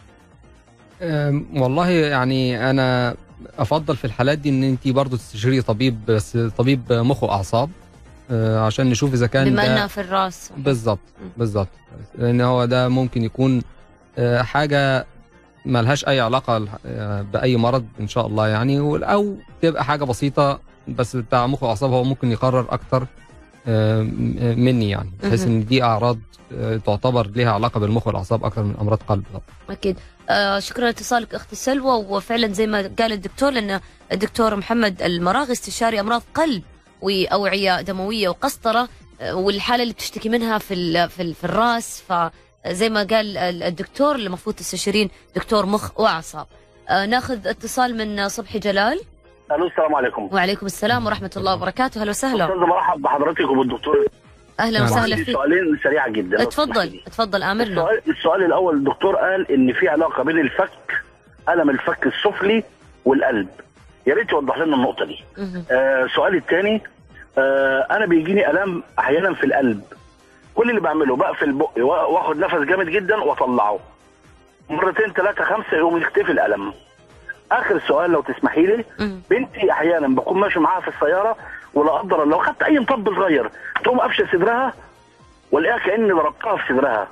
أم، والله يعني انا افضل في الحالات دي ان انت برضو تستشيري طبيب بس طبيب مخ واعصاب أه، عشان نشوف اذا كان بما ده انها في الراس بالظبط مم. بالظبط لان هو ده ممكن يكون أه، حاجه ملهاش اي علاقه أه، باي مرض ان شاء الله يعني وال- او تبقى حاجه بسيطه بس بتاع مخ واعصاب هو ممكن يقرر اكتر أه، م- مني يعني بحيث مهم. ان دي اعراض أه، تعتبر ليها علاقه بالمخ والاعصاب اكتر من امراض قلب طبعا اكيد آه شكرا لاتصالك اختي سلوى وفعلا زي ما قال الدكتور لان الدكتور محمد المراغي استشاري امراض قلب واوعيه دمويه وقسطره آه، والحاله اللي بتشتكي منها في ال في, ال في الراس فزي ما قال ال- الدكتور اللي المفروض تستشيرين دكتور مخ واعصاب آه ناخذ اتصال من صبحي جلال الو السلام عليكم وعليكم السلام ورحمه الله وبركاته اهلا وسهلا استاذ مرحب بحضرتك وبالدكتور اهلا نعم. وسهلا عندي فيك سؤالين سريعه جدا لو اتفضل تسمحي اتفضل امرنا السؤال, السؤال الاول الدكتور قال ان في علاقه بين الفك الم الفك السفلي والقلب يا ريت يوضح لنا النقطه دي مهم. آه سؤالي الثاني آه انا بيجيني الام احيانا في القلب كل اللي بعمله بقفل بقي وا- واخد نفس جامد جدا واطلعه مرتين ثلاثه خمسه يقوم يختفي الالم اخر سؤال لو تسمحي لي مهم. بنتي احيانا بكون ماشي معاها في السياره ولا قدر الله خدت اي مطب صغير تقوم قافشه صدرها والاقيها كاني ضربتها في صدرها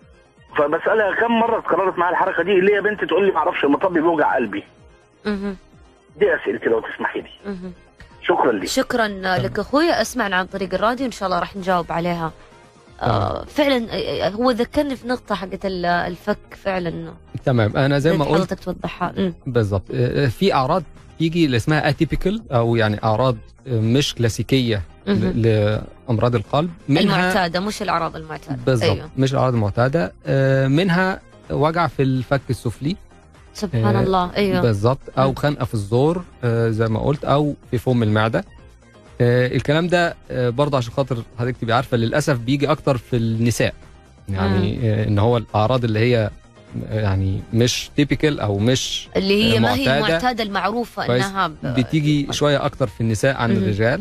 فبسالها كم مره اتكررت معايا الحركه دي ليه يا بنتي تقول لي ما اعرفش المطب بيوجع قلبي مهم. دي اسئلتي لو تسمحي لي مهم. شكرا لك شكرا لك اخوي اسمعنا عن طريق الراديو ان شاء الله راح نجاوب عليها آه فعلا آه، هو ذكرني في نقطة حقت ال- الفك فعلا تمام انا زي ما قلت حضرتك توضحها مم. بالظبط آه، في اعراض تيجي اللي اسمها اتيبيكال او يعني اعراض آه، مش كلاسيكيه مهم. ل- لامراض القلب منها المعتادة مش الأعراض المعتادة بالظبط أيوه. مش الاعراض المعتاده آه، منها وجع في الفك السفلي سبحان آه، الله أيوه بالظبط او مم. خنقه في الزور آه، زي ما قلت او في فم المعده آه، الكلام ده آه، برضه عشان خاطر حضرتك تبقي عارفه للاسف بيجي اكتر في النساء يعني آه، ان هو الاعراض اللي هي آه، يعني مش تيبيكال او مش اللي هي ما هي معتادة. المعتادة المعروفة كويس. إنها ب- بتيجي شويه اكتر في النساء عن مهم. الرجال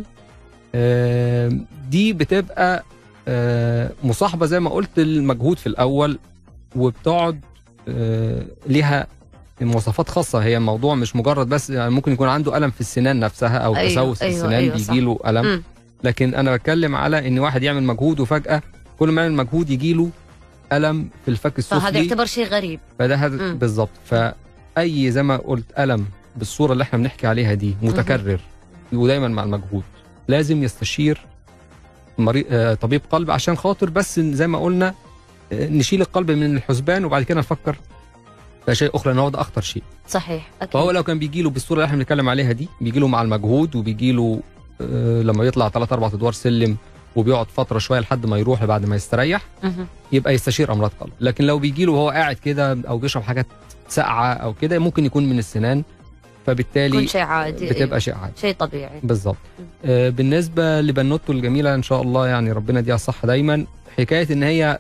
آه، دي بتبقى آه، مصاحبه زي ما قلت المجهود في الاول وبتقعد آه، ليها مواصفات خاصه هي الموضوع مش مجرد بس يعني ممكن يكون عنده الم في السنان نفسها او أيوة، تسوس أيوة، السنان أيوة، صح. بيجي له الم مم. لكن انا بتكلم على ان واحد يعمل مجهود وفجاه كل ما يعمل مجهود يجي له الم في الفك فهذا السفلي يعتبر شيء غريب فده هذا مم. بالظبط فاي زي ما قلت الم بالصوره اللي احنا بنحكي عليها دي متكرر ودايما مع المجهود لازم يستشير مريض آه، طبيب قلب عشان خاطر بس زي ما قلنا آه، نشيل القلب من الحسبان وبعد كده نفكر في اشياء اخرى ان هو ده اخطر شيء صحيح أكيد فهو لو كان بيجي له بالصوره اللي احنا بنتكلم عليها دي بيجي له مع المجهود وبيجي له آه، لما يطلع ثلاث اربع ادوار سلم وبيقعد فتره شويه لحد ما يروح بعد ما يستريح مهم. يبقى يستشير امراض قلب لكن لو بيجي له وهو قاعد كده او بيشرب حاجات ساقعه او كده ممكن يكون من السنان فبالتالي يكون شيء عادي بتبقى أيوه. شيء عادي شيء طبيعي بالظبط آه، بالنسبه لبنوته الجميله ان شاء الله يعني ربنا يديها الصحه دايما حكايه ان هي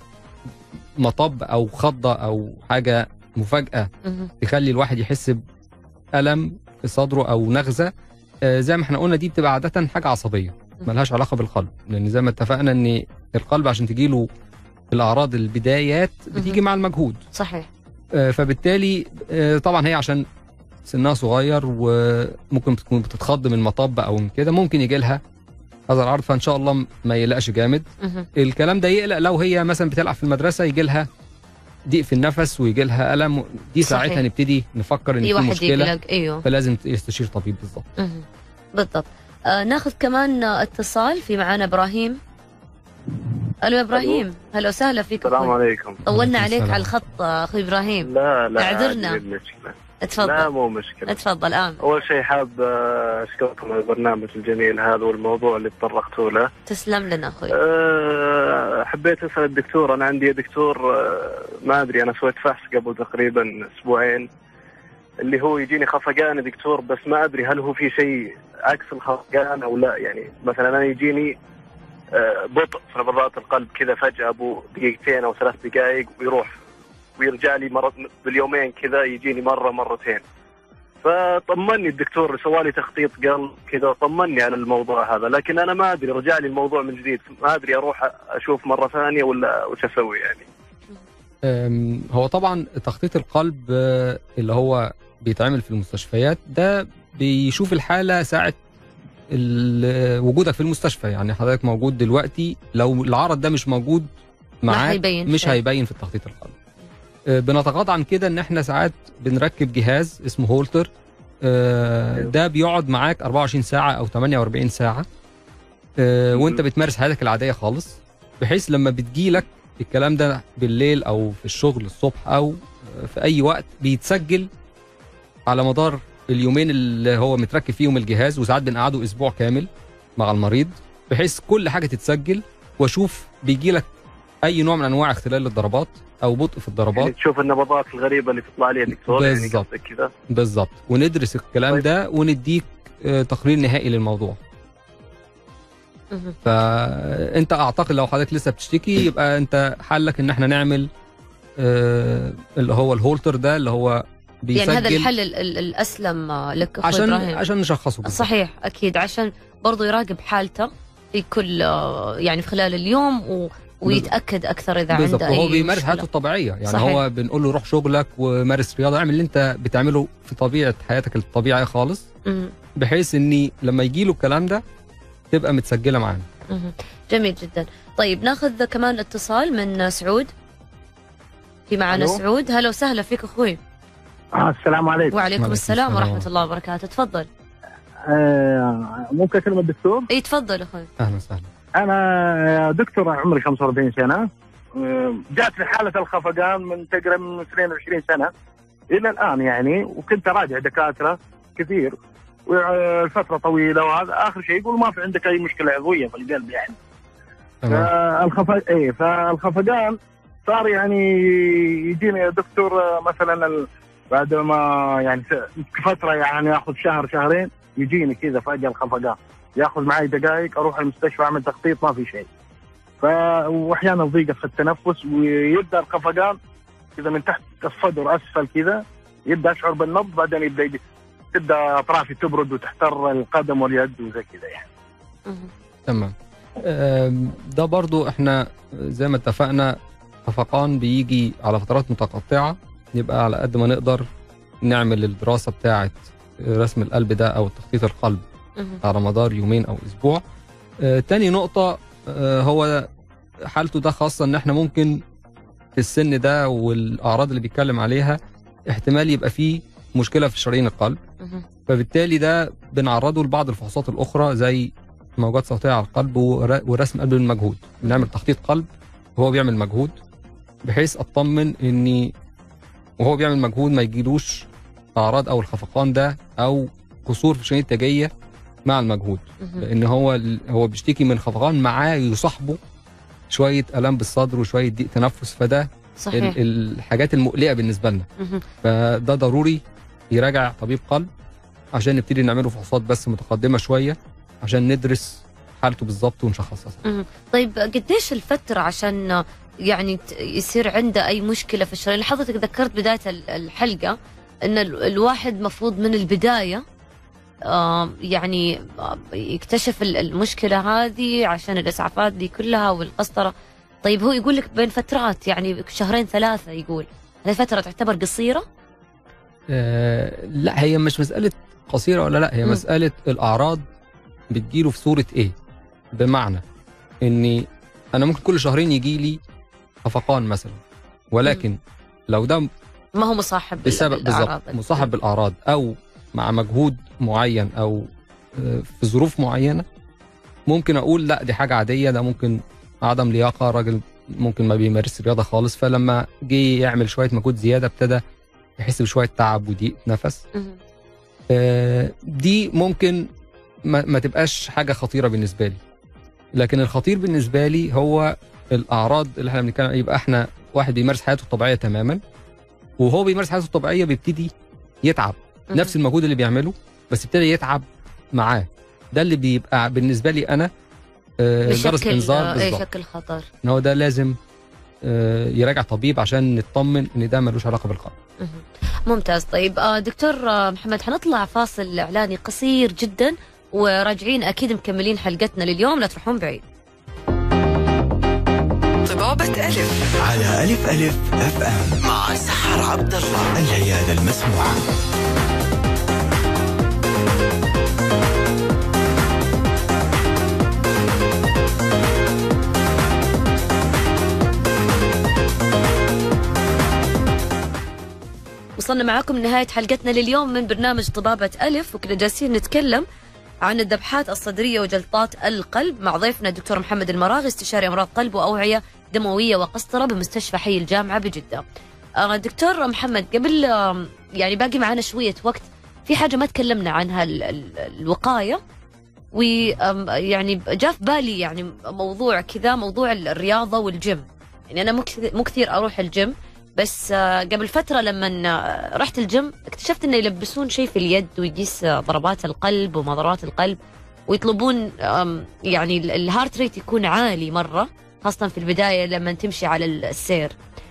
مطب او خضه او حاجه مفاجاه مهم. تخلي الواحد يحس بألم في صدره أو نغزة آه، زي ما احنا قلنا دي بتبقى عادة حاجة عصبية ملهاش علاقة بالقلب لأن زي ما اتفقنا إن القلب عشان تجيله الأعراض البدايات بتيجي مهم. مع المجهود صحيح آه، فبالتالي آه، طبعا هي عشان سنها صغير وممكن تكون بتتخض من مطب أو من كده ممكن يجي لها هذا العرض فإن شاء الله ما يقلقش جامد مهم. الكلام ده يقلق لو هي مثلا بتلعب في المدرسة يجي لها ضيق في النفس ويجي لها ألم دي صحيح. ساعتها نبتدي نفكر إن في في واحد مشكلة يقلق أيوه فلازم يستشير طبيب بالظبط مهم. بالضبط آه ناخذ كمان آه، اتصال في معانا ابراهيم الو يا ابراهيم هلا وسهلا فيك السلام أخوي. عليكم طولنا عليكم عليك السلام. على الخط آه، اخوي ابراهيم لا لا اعذرنا. عادي المشكلة لا تفضل مو مشكلة تفضل امن أول شيء حاب آه، أشكركم على البرنامج الجميل هذا والموضوع اللي تطرقتوا له تسلم لنا اخوي أه حبيت أسأل الدكتور أنا عندي دكتور أه ما أدري أنا سويت فحص قبل تقريبا أسبوعين اللي هو يجيني خفقان يا دكتور بس ما أدري هل هو في شيء عكس الخفقان أو لا يعني مثلا أنا يجيني أه بطء في نبضات القلب كذا فجأة أبو دقيقتين أو ثلاث دقائق ويروح ويرجع لي مرة باليومين كذا يجيني مرة مرتين فطمني الدكتور سوالي تخطيط قلب كذا طمني عن الموضوع هذا لكن انا ما ادري رجع لي الموضوع من جديد ما ادري اروح اشوف مره ثانيه ولا وش اسوي يعني أم، هو طبعا تخطيط القلب آه، اللي هو بيتعمل في المستشفيات ده بيشوف الحاله ساعه ال- وجودك في المستشفى يعني حضرتك موجود دلوقتي لو العرض ده مش موجود ما معاك هيبين مش شيء. هيبين في التخطيط القلب آه، بنتغاضى عن كده ان احنا ساعات بنركب جهاز اسمه هولتر آه، ده بيقعد معاك 24 ساعه او 48 ساعه آه، وانت بتمارس حياتك العاديه خالص بحيث لما بتجيلك الكلام ده بالليل او في الشغل الصبح او في اي وقت بيتسجل على مدار اليومين اللي هو متركب فيهم الجهاز وساعات بنقعده اسبوع كامل مع المريض بحيث كل حاجه تتسجل واشوف بيجي لك اي نوع من انواع اختلال الضربات او بطء في يعني الضربات تشوف النبضات الغريبه اللي تطلع لي يا دكتور يعني بالضبط. قصدك كذا بالظبط وندرس الكلام طيب. ده ونديك آه، تقرير نهائي للموضوع مهم. فانت اعتقد لو حضرتك لسه بتشتكي يبقى انت حلك ان احنا نعمل آه، اللي هو الهولتر ده اللي هو بيسجل يعني هذا الحل ال- ال- الاسلم آه، لك اخوي عشان ابراهيم عشان نشخصه بالظبط. صحيح اكيد عشان برضو يراقب حالته في كل آه، يعني في خلال اليوم و... ويتاكد اكثر اذا بالظبط عنده وهو اي بيمارس مشكلة. حياته الطبيعيه يعني صحيح. هو بنقول له روح شغلك ومارس رياضه اعمل اللي انت بتعمله في طبيعه حياتك الطبيعيه خالص مهم. بحيث ان لما يجي له الكلام ده تبقى متسجله معانا مهم. جميل جدا طيب ناخذ كمان اتصال من سعود في معنا ألو. سعود هلا وسهلا فيك اخوي آه السلام عليكم وعليكم وعليكم السلام السلام. ورحمه الله وبركاته تفضل آه ممكن اكلم الدكتور اي تفضل اخوي اهلا وسهلا انا دكتور عمري 45 سنه آه، جات لي حاله الخفقان من تقريبا من 22 سنه الى الان يعني وكنت اراجع دكاتره كثير وفتره طويله وهذا اخر شيء يقول ما في عندك اي مشكله عضويه في القلب يعني تمام فالخف... ايه فالخفقان صار يعني يجيني يا دكتور آه، مثلا ال... بعد ما يعني س- فتره يعني اخذ شهر شهرين يجيني كذا فجاه الخفقان ياخذ معي دقائق اروح المستشفى اعمل تخطيط ما في شيء ف واحيانا ضيقه في التنفس ويبدا الخفقان كذا من تحت الصدر اسفل كذا يبدا اشعر بالنبض بعدين يبدا يجي تبدا اطرافي تبرد وتحتر القدم واليد وزي كذا يعني مهم. تمام آم، ده برضو احنا زي ما اتفقنا خفقان بيجي على فترات متقطعة يبقى على قد ما نقدر نعمل الدراسة بتاعة رسم القلب ده أو تخطيط القلب مهم. على مدار يومين أو أسبوع آه، تاني نقطة آه، هو حالته ده خاصة إن احنا ممكن في السن ده والأعراض اللي بيتكلم عليها احتمال يبقى فيه مشكلة في شرايين القلب مهم. فبالتالي ده بنعرضه لبعض الفحوصات الاخرى زي موجات صوتيه على القلب ور- ورسم قلب بالمجهود بنعمل تخطيط قلب وهو بيعمل مجهود بحيث اطمن اني وهو بيعمل مجهود ما يجيلوش اعراض او الخفقان ده او كسور في الشرايين التاجيه مع المجهود مهم. لان هو هو بيشتكي من خفقان معاه يصاحبه شويه الام بالصدر وشويه ضيق تنفس فده صحيح ال- الحاجات المقلقه بالنسبه لنا مهم. فده ضروري يراجع طبيب قلب عشان نبتدي نعمله فحوصات بس متقدمه شويه عشان ندرس حالته بالظبط ونشخصها صح. مهم. طيب قديش الفترة عشان يعني ت- يصير عنده أي مشكلة في الشرايين حضرتك ذكرت بداية ال- الحلقة أن ال- الواحد مفروض من البداية آه، يعني آه، يكتشف ال- المشكلة هذه عشان الإسعافات دي كلها والقسطرة طيب هو يقول لك بين فترات يعني شهرين ثلاثة يقول هذه فترة تعتبر قصيرة آه لا هي مش مساله قصيره ولا لا هي مم. مساله الاعراض بتجيله في صوره ايه بمعنى اني انا ممكن كل شهرين يجي لي خفقان مثلا ولكن لو ده ما هو مصاحب بال- بسبب بالأعراض. بالظبط مصاحب بالاعراض او مع مجهود معين او آه، في ظروف معينه ممكن اقول لا دي حاجه عاديه ده ممكن عدم لياقه راجل ممكن ما بيمارس رياضه خالص فلما جه يعمل شويه مجهود زياده ابتدى يحس بشويه تعب وضيق نفس مهم. آه، دي ممكن ما, ما تبقاش حاجه خطيره بالنسبه لي لكن الخطير بالنسبه لي هو الاعراض اللي احنا بنتكلم يبقى احنا واحد بيمارس حياته الطبيعيه تماما وهو بيمارس حياته الطبيعيه بيبتدي يتعب مهم. نفس المجهود اللي بيعمله بس ابتدى يتعب معاه ده اللي بيبقى بالنسبه لي انا آه، جرس بشكل انذار آه، اي بالظبط شكل خطر ان هو ده لازم آه، يراجع طبيب عشان نطمن ان ده ملوش علاقه بالقلب مهم. ممتاز طيب آه، دكتور آه، محمد حنطلع فاصل اعلاني قصير جدا وراجعين اكيد مكملين حلقتنا لليوم لا تروحون بعيد طبابة ألف على ألف ألف أف أم مع سحر عبد الله العيادة المسموعة وصلنا معاكم نهاية حلقتنا لليوم من برنامج طبابة ألف وكنا جالسين نتكلم عن الذبحات الصدرية وجلطات القلب مع ضيفنا الدكتور محمد المراغي استشاري أمراض قلب وأوعية دموية وقسطرة بمستشفى حي الجامعة بجدة آه، دكتور محمد قبل آم، يعني باقي معنا شوية وقت في حاجة ما تكلمنا عنها ال- ال- الوقاية ويعني جاء في بالي يعني موضوع كذا موضوع الرياضة والجيم يعني أنا مو كثير- مو كثير أروح الجيم بس آه، قبل فترة لما آه، رحت الجيم اكتشفت انه يلبسون شيء في اليد ويقيس آه، ضربات القلب ومضارات القلب ويطلبون آم، يعني ال- الهارت ريت يكون عالي مرة خاصة في البداية لما تمشي على السير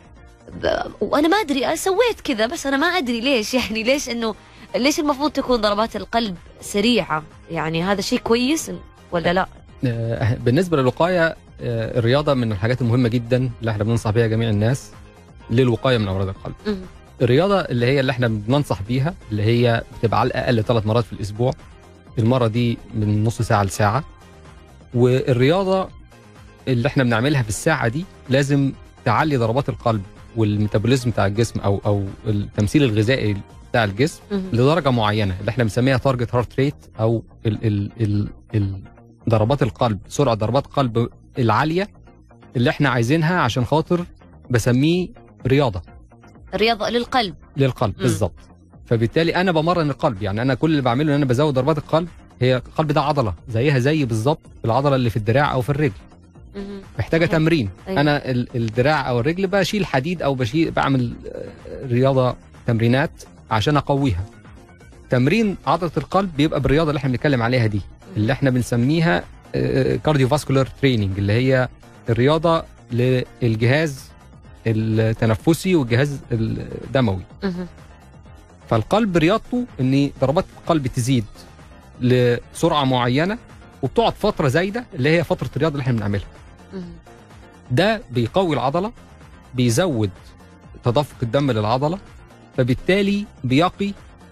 ب- وانا ما ادري انا سويت كذا بس انا ما ادري ليش يعني ليش انه ليش المفروض تكون ضربات القلب سريعة يعني هذا شيء كويس ولا لا آه، بالنسبه للوقايه آه، الرياضه من الحاجات المهمه جدا اللي احنا بننصح بيها جميع الناس للوقايه من امراض القلب مهم. الرياضه اللي هي اللي احنا بننصح بيها اللي هي بتبقى على الاقل ثلاث مرات في الاسبوع المره دي من نص ساعه لساعه والرياضه اللي احنا بنعملها في الساعه دي لازم تعلي ضربات القلب والميتابوليزم بتاع الجسم او او التمثيل الغذائي بتاع الجسم مهم. لدرجه معينه اللي احنا بنسميها تارجت هارت ريت او ال ال ال ال ضربات القلب سرعه ضربات القلب العاليه اللي احنا عايزينها عشان خاطر بسميه رياضه الرياضة للقلب للقلب مم. بالظبط فبالتالي انا بمرن القلب يعني انا كل اللي بعمله ان انا بزود ضربات القلب هي القلب ده عضله زيها زي بالظبط العضله اللي في الدراع او في الرجل مهم. محتاجه صحيح. تمرين أيوة. انا ال- الدراع او الرجل بشيل حديد او بشيل بعمل آه، رياضه تمرينات عشان اقويها تمرين عضله القلب بيبقى بالرياضه اللي احنا بنتكلم عليها دي اللي احنا بنسميها كارديو فاسكولار تريننج اللي هي الرياضه للجهاز التنفسي والجهاز الدموي مهم. فالقلب رياضته ان ضربات القلب تزيد لسرعه معينه وبتقعد فتره زايده اللي هي فتره الرياضه اللي احنا بنعملها مهم. ده بيقوي العضله بيزود تدفق الدم للعضله فبالتالي بيقي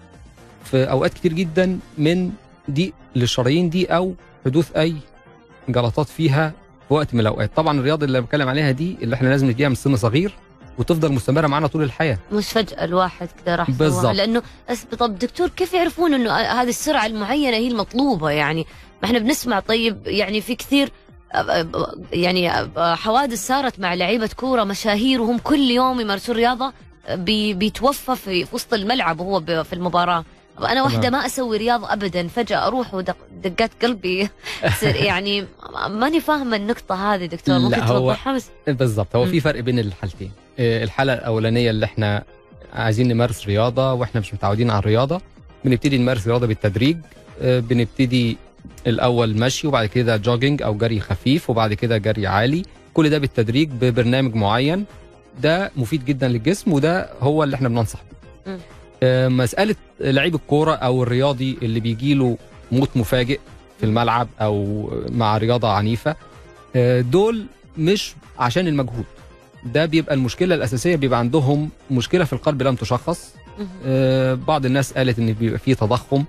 في اوقات كتير جدا من ضيق للشرايين دي او حدوث اي جلطات فيها في وقت من الاوقات طبعا الرياضه اللي بتكلم عليها دي اللي احنا لازم نديها من سن صغير وتفضل مستمره معانا طول الحياه مش فجأة الواحد كذا راح بالضبط. سواها لأنه أس- طب دكتور كيف يعرفون إنه هذه السرعة المعينة هي المطلوبة يعني ما احنا بنسمع طيب يعني في كثير أ- أ- يعني أ- حوادث صارت مع لعيبة كورة مشاهير وهم كل يوم يمارسون رياضة بي بيتوفى في في وسط الملعب وهو ب- في المباراة طب أنا واحدة ما أسوي رياضة أبدا فجأة أروح ودقات قلبي تصير يعني ماني فاهمة النقطة هذه دكتور ممكن لا، هو- توضحها بس بالظبط هو مم. في فرق بين الحالتين آه، الحاله الاولانيه اللي احنا عايزين نمارس رياضه واحنا مش متعودين على الرياضه بنبتدي نمارس رياضه بالتدريج آه، بنبتدي الاول مشي وبعد كده جوجينج او جري خفيف وبعد كده جري عالي كل ده بالتدريج ببرنامج معين ده مفيد جدا للجسم وده هو اللي احنا بننصح بيه مم. آه، مساله لعيب الكوره او الرياضي اللي بيجي له موت مفاجئ في الملعب او مع رياضه عنيفه آه، دول مش عشان المجهود ده بيبقى المشكله الاساسيه بيبقى عندهم مشكله في القلب لم تشخص مهم. آه، بعض الناس قالت ان بيبقى فيه تضخم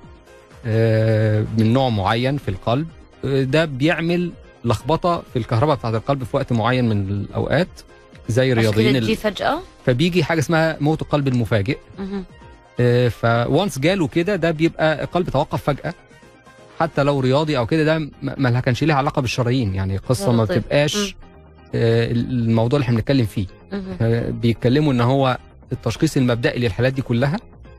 آه، من نوع معين في القلب آه، ده بيعمل لخبطه في الكهرباء بتاعت القلب في وقت معين من الاوقات زي عشان كذا الرياضيين تجي ال- فجأة فبيجي حاجه اسمها موت القلب المفاجئ مهم. فوانس جاله كده ده بيبقى القلب توقف فجاه حتى لو رياضي او كده ده ما ما كانش ليه علاقه بالشرايين يعني القصه ما طيب. بتبقاش آه، الموضوع اللي احنا بنتكلم فيه مهم. آه، بيتكلموا ان هو التشخيص المبدئي للحالات دي كلها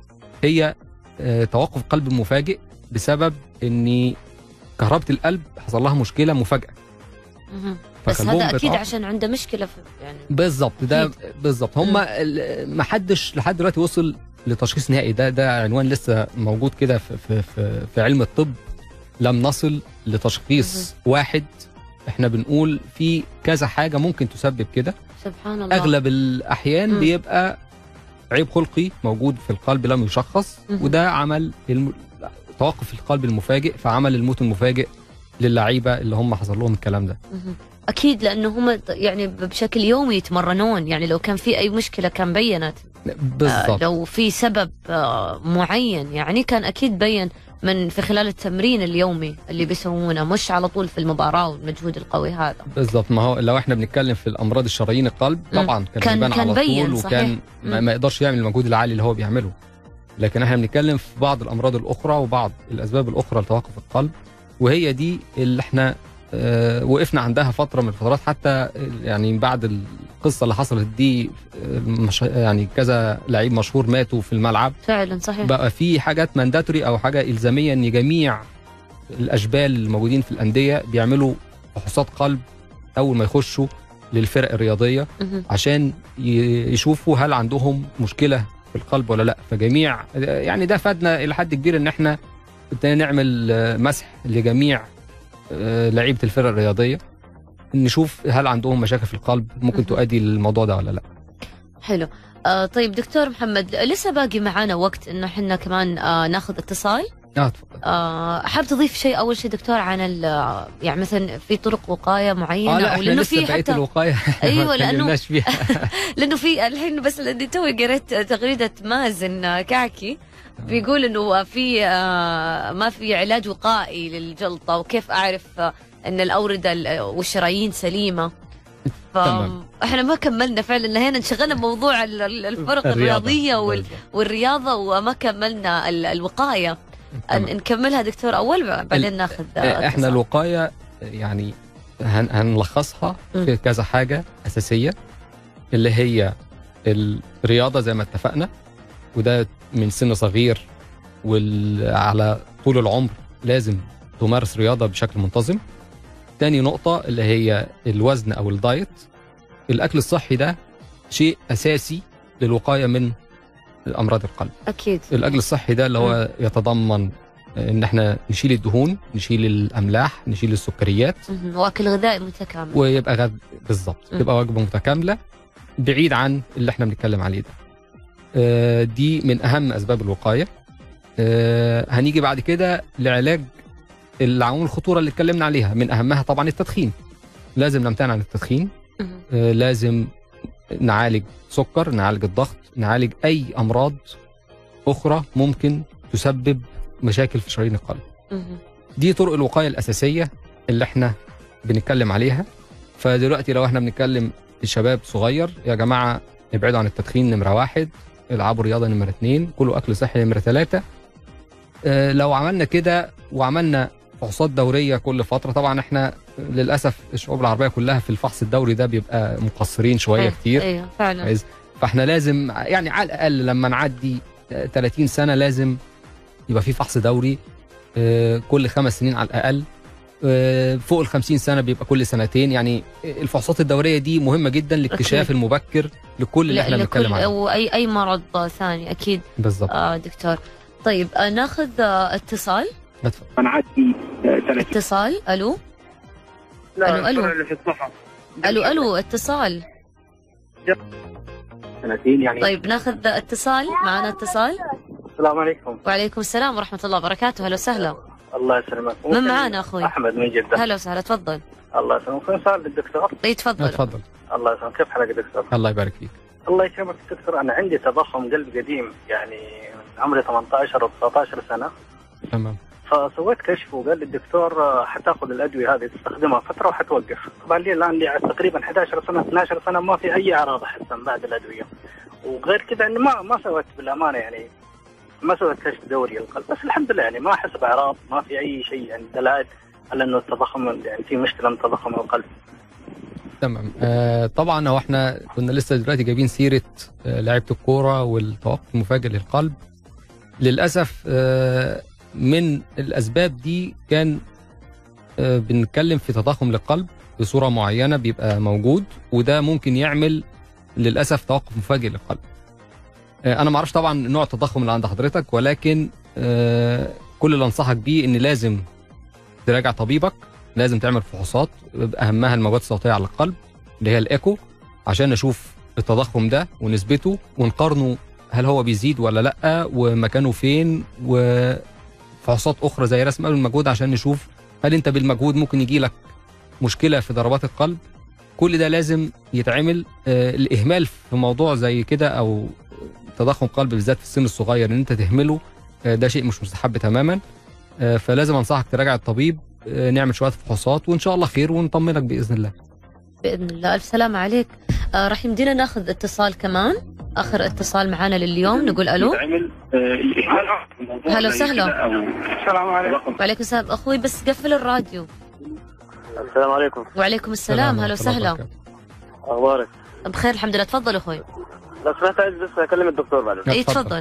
هي آه، توقف قلب مفاجئ بسبب ان كهربة القلب حصل لها مشكلة مفاجأة مهم. بس فقلبهم هذا اكيد بيتعاق- عشان عنده مشكله في يعني بالظبط ده أكيد. بالظبط هم ما حدش لحد دلوقتي وصل لتشخيص نهائي ده ده عنوان لسه موجود كده في, في, في, في علم الطب لم نصل لتشخيص واحد احنا بنقول في كذا حاجه ممكن تسبب كده سبحان الله اغلب الاحيان مم. بيبقى عيب خلقي موجود في القلب لم يشخص مهم. وده عمل الم... توقف القلب المفاجئ فعمل الموت المفاجئ للعيبه اللي هم حصل لهم الكلام ده مهم. اكيد لانه هم يعني بشكل يومي يتمرنون يعني لو كان في اي مشكله كان بينت آه بالظبط لو في سبب آه معين يعني كان اكيد بين من في خلال التمرين اليومي اللي بيسوونه مش على طول في المباراه والمجهود القوي هذا بالظبط ما هو لو احنا بنتكلم في الامراض الشرايين القلب مم. طبعا كان, كان- بيبان كان على طول بين، وكان صحيح. ما, مم. ما يقدرش يعمل المجهود العالي اللي هو بيعمله لكن احنا بنتكلم في بعض الامراض الاخرى وبعض الاسباب الاخرى لتوقف القلب وهي دي اللي احنا آه وقفنا عندها فتره من الفترات حتى يعني بعد القصه اللي حصلت دي آه، مش يعني كذا لعيب مشهور ماتوا في الملعب فعلا صحيح بقى في حاجات مانداتوري او حاجه الزاميه ان جميع الاشبال الموجودين في الانديه بيعملوا فحوصات قلب اول ما يخشوا للفرق الرياضيه مهم. عشان ي- يشوفوا هل عندهم مشكله في القلب ولا لا فجميع يعني ده فادنا الى حد كبير ان احنا ابتدينا نعمل آه، مسح لجميع آه، لعيبه الفرق الرياضيه نشوف هل عندهم مشاكل في القلب ممكن مهم. تؤدي للموضوع ده ولا لا حلو آه طيب دكتور محمد لسه باقي معانا وقت انه احنا كمان آه ناخذ اتصال اه اتفضل آه حاب تضيف شيء اول شيء دكتور عن ال- يعني مثلا في طرق وقايه معينه اه لا او احنا لانه لسه في بقيه حتى الوقايه أيوة، ما لأنه- اتكلمناش فيها لانه في الحين بس لاني توي قريت تغريده مازن كعكي بيقول انه في آه، ما في علاج وقائي للجلطه وكيف اعرف آه، ان الاورده ال- والشرايين سليمه تمام. فاحنا ما كملنا فعلا هنا انشغلنا بموضوع ال- ال- الفرق الرياضة. الرياضيه وال- بالظبط. والرياضه وما كملنا ال- الوقايه أن- تمام. نكملها دكتور اول بعدين ناخذ آه، احنا اتصال. الوقايه يعني هن هنلخصها في كذا حاجه اساسيه اللي هي الرياضه زي ما اتفقنا وده من سن صغير وعلى طول العمر لازم تمارس رياضه بشكل منتظم تاني نقطه اللي هي الوزن او الدايت الاكل الصحي ده شيء اساسي للوقايه من امراض القلب اكيد الاكل الصحي ده اللي هو يتضمن ان احنا نشيل الدهون نشيل الاملاح نشيل السكريات مهم. واكل غذائي متكامل ويبقى غد بالظبط مم. تبقى وجبه متكامله بعيد عن اللي احنا بنتكلم عليه ده آه، دي من اهم اسباب الوقايه آه، هنيجي بعد كده لعلاج العوامل الخطوره اللي اتكلمنا عليها من اهمها طبعا التدخين لازم نمتنع عن التدخين مهم. آه، لازم نعالج سكر نعالج الضغط نعالج اي امراض اخرى ممكن تسبب مشاكل في شرايين القلب مهم. دي طرق الوقايه الاساسيه اللي احنا بنتكلم عليها فدلوقتي لو احنا بنتكلم الشباب صغير يا جماعه ابعدوا عن التدخين نمره واحد العبوا رياضه نمره اثنين كلوا اكل صحي نمره ثلاثه اه لو عملنا كده وعملنا فحوصات دوريه كل فتره طبعا احنا للاسف الشعوب العربيه كلها في الفحص الدوري ده بيبقى مقصرين شويه إيه، كتير ايوه فعلا كويس فاحنا لازم يعني على الاقل لما نعدي 30 سنه لازم يبقى في فحص دوري آه، كل خمس سنين على الاقل آه، فوق ال 50 سنه بيبقى كل سنتين يعني الفحوصات الدوريه دي مهمه جدا لاكتشاف أكيد. المبكر لكل اللي لا- احنا لكل بنتكلم عليه او اي اي مرض ثاني اكيد بالظبط آه دكتور طيب آه ناخذ آه اتصال اتفضل. هنعدي اتصال الو ألو، ألو. اللي في الصفحه الو الو اتصال سنتين يعني طيب ناخذ اتصال معنا اتصال السلام عليكم وعليكم السلام ورحمه الله وبركاته اهلا وسهلا الله يسلمك من معانا اخوي احمد من جده هلا وسهلا تفضل الله يسلمك في سؤال للدكتور اي تفضل اتفضل الله يسلمك كيف حالك يا دكتور؟ الله يبارك فيك الله يكرمك دكتور انا عندي تضخم قلب قديم يعني عمري 18 او 19 سنه تمام فسويت كشف وقال لي الدكتور آه، حتاخذ الادويه هذه تستخدمها فتره وحتوقف طبعا لي الان لي تقريبا 11 سنه 12 سنه ما في اي اعراض احسن بعد الادويه وغير كذا اني ما ما سويت بالامانه يعني ما سويت كشف دوري للقلب بس الحمد لله يعني ما احس باعراض ما في اي شيء يعني دلائل على انه التضخم يعني في مشكله من تضخم القلب تمام آه طبعا هو احنا كنا لسه دلوقتي جايبين سيره آه لعيبه الكوره والتوقف المفاجئ للقلب للاسف آه من الاسباب دي كان آه بنتكلم في تضخم للقلب بصوره معينه بيبقى موجود وده ممكن يعمل للاسف توقف مفاجئ للقلب آه انا ما اعرفش طبعا نوع التضخم اللي عند حضرتك ولكن آه كل اللي انصحك بيه ان لازم تراجع طبيبك لازم تعمل فحوصات اهمها الموجات الصوتيه على القلب اللي هي الايكو عشان نشوف التضخم ده ونسبته ونقارنه هل هو بيزيد ولا لا ومكانه فين وفحوصات اخرى زي رسم قلب المجهود عشان نشوف هل انت بالمجهود ممكن يجي لك مشكله في ضربات القلب كل ده لازم يتعمل آه، الاهمال في موضوع زي كده او تضخم قلب بالذات في السن الصغير ان انت تهمله آه، ده شيء مش مستحب تماما آه، فلازم انصحك تراجع الطبيب آه، نعمل شويه فحوصات وان شاء الله خير ونطمنك باذن الله باذن الله الف سلامه عليك آه راح يمدينا ناخذ اتصال كمان اخر اتصال معنا لليوم نقول الو هلا وسهلا السلام عليكم وعليكم السلام اخوي بس قفل الراديو السلام عليكم وعليكم السلام هلا ورحمة الله وسهلا وبركاته. اخبارك بخير الحمد لله تفضل اخوي لو سمحت عايز بس اكلم الدكتور بعدين اي اتفضل. تفضل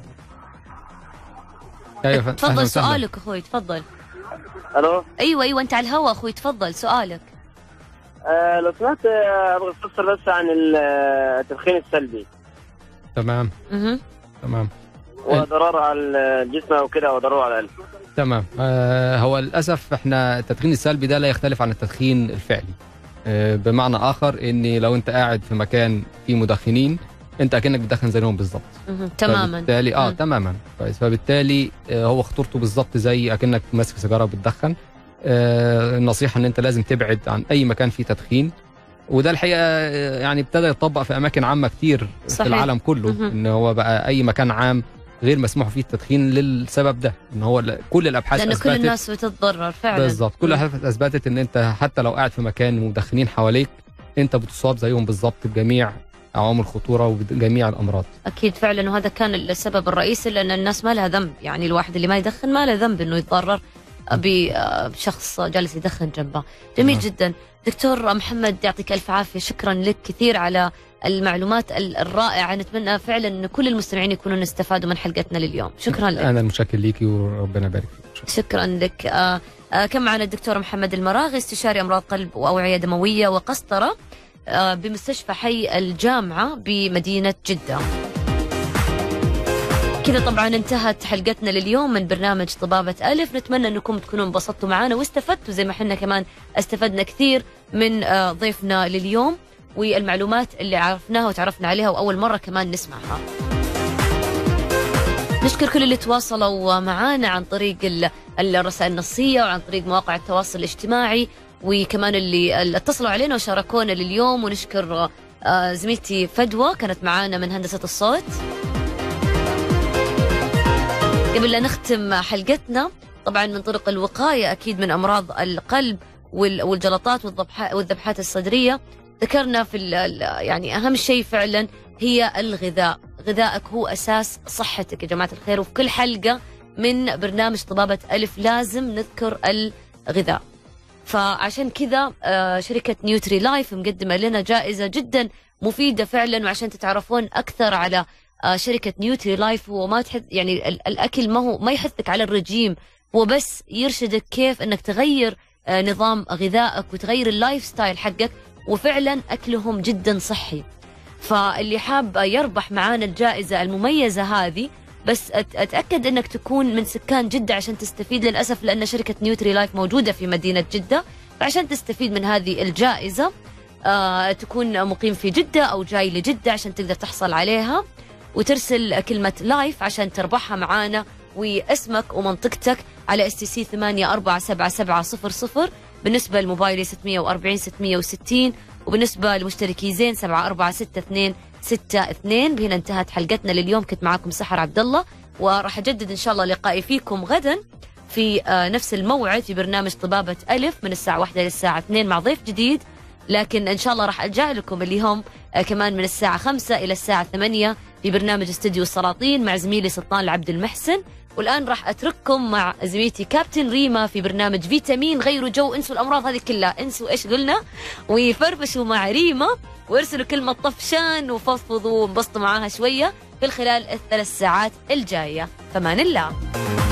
ايوه فندم. أهلاً تفضل وسهلاً. سؤالك اخوي تفضل الو ايوه ايوه انت على الهوا اخوي تفضل سؤالك آه لو سمحت آه، ابغى استفسر بس عن ال- آه، التدخين السلبي تمام اها تمام وضرر على الجسم وكده وضرر على القلب تمام آه هو للاسف احنا التدخين السلبي ده لا يختلف عن التدخين الفعلي آه بمعنى اخر ان لو انت قاعد في مكان فيه مدخنين انت اكنك بتدخن زيهم بالظبط مهم. تماما فبالتالي اه مم. تماما كويس فبالتالي آه هو خطورته بالظبط زي اكنك ماسك سيجاره وبتدخن آه النصيحه ان انت لازم تبعد عن اي مكان فيه تدخين وده الحقيقه آه، يعني ابتدى يطبق في اماكن عامه كتير صحيح. في العالم كله مهم. ان هو بقى اي مكان عام غير مسموح فيه التدخين للسبب ده ان هو ل- كل الابحاث لانه كل اثبتت الناس بتتضرر فعلا بالظبط كل مم. الابحاث اثبتت ان انت حتى لو قاعد في مكان مدخنين حواليك انت بتصاب زيهم بالظبط بجميع عوامل الخطوره وبجميع الامراض اكيد فعلا وهذا كان السبب الرئيسي لان الناس ما لها ذنب يعني الواحد اللي ما يدخن ما له ذنب انه يتضرر ب- بشخص جالس يدخن جنبه جميل نعم. جدا دكتور محمد يعطيك الف عافيه شكرا لك كثير على المعلومات ال- الرائعه نتمنى فعلا ان كل المستمعين يكونوا استفادوا من حلقتنا لليوم شكرا لك انا المشكر ليكي وربنا يبارك فيك شكرا لك آه آه كم معنا الدكتور محمد المراغي استشاري امراض قلب واوعيه دمويه وقسطره آه بمستشفى حي الجامعه بمدينه جده. كذا طبعا انتهت حلقتنا لليوم من برنامج طبابة ألف نتمنى أنكم تكونوا انبسطتوا معنا واستفدتوا زي ما احنا كمان استفدنا كثير من آه، ضيفنا لليوم والمعلومات اللي عرفناها وتعرفنا عليها وأول مرة كمان نسمعها نشكر كل اللي تواصلوا معنا عن طريق ال- الرسائل النصية وعن طريق مواقع التواصل الاجتماعي وكمان اللي اللي اتصلوا علينا وشاركونا لليوم ونشكر آه، زميلتي فدوى كانت معانا من هندسة الصوت قبل لا نختم حلقتنا طبعا من طرق الوقاية أكيد من أمراض القلب وال- والجلطات والذبحا- والذبحات الصدرية ذكرنا في ال- ال- يعني أهم شيء فعلا هي الغذاء غذائك هو أساس صحتك يا جماعة الخير وفي كل حلقة من برنامج طبابة ألف لازم نذكر الغذاء فعشان كذا آه، شركة نيوتري لايف مقدمة لنا جائزة جدا مفيدة فعلا وعشان تتعرفون أكثر على آه، شركة نيوتري لايف هو ما تحث يعني ال- الأكل ما هو ما يحثك على الرجيم هو بس يرشدك كيف أنك تغير آه، نظام غذائك وتغير اللايف ستايل حقك وفعلا أكلهم جدا صحي فاللي حاب يربح معانا الجائزة المميزة هذه بس أت- اتاكد انك تكون من سكان جده عشان تستفيد للاسف لان شركه نيوتري لايف موجوده في مدينه جده فعشان تستفيد من هذه الجائزه آه تكون مقيم في جده او جاي لجده عشان تقدر تحصل عليها وترسل كلمه لايف عشان تربحها معانا واسمك ومنطقتك على اس تي سي 847700 بالنسبه لموبايلي 640 660 وبالنسبه لمشتركي زين 7462 ستة اثنين بهنا انتهت حلقتنا لليوم كنت معكم سحر عبد الله وراح اجدد ان شاء الله لقائي فيكم غدا في آه، نفس الموعد في برنامج طبابة ألف من الساعة واحدة للساعة اثنين مع ضيف جديد لكن إن شاء الله راح أرجع لكم اللي هم آه، كمان من الساعة خمسة إلى الساعة ثمانية في برنامج استديو السلاطين مع زميلي سلطان العبد المحسن والان راح اترككم مع زميلتي كابتن ريما في برنامج فيتامين غيروا جو انسوا الامراض هذه كلها انسوا ايش قلنا وفرفشوا مع ريما وارسلوا كلمه طفشان وفضفضوا وانبسطوا معاها شويه في خلال الثلاث ساعات الجايه فمان الله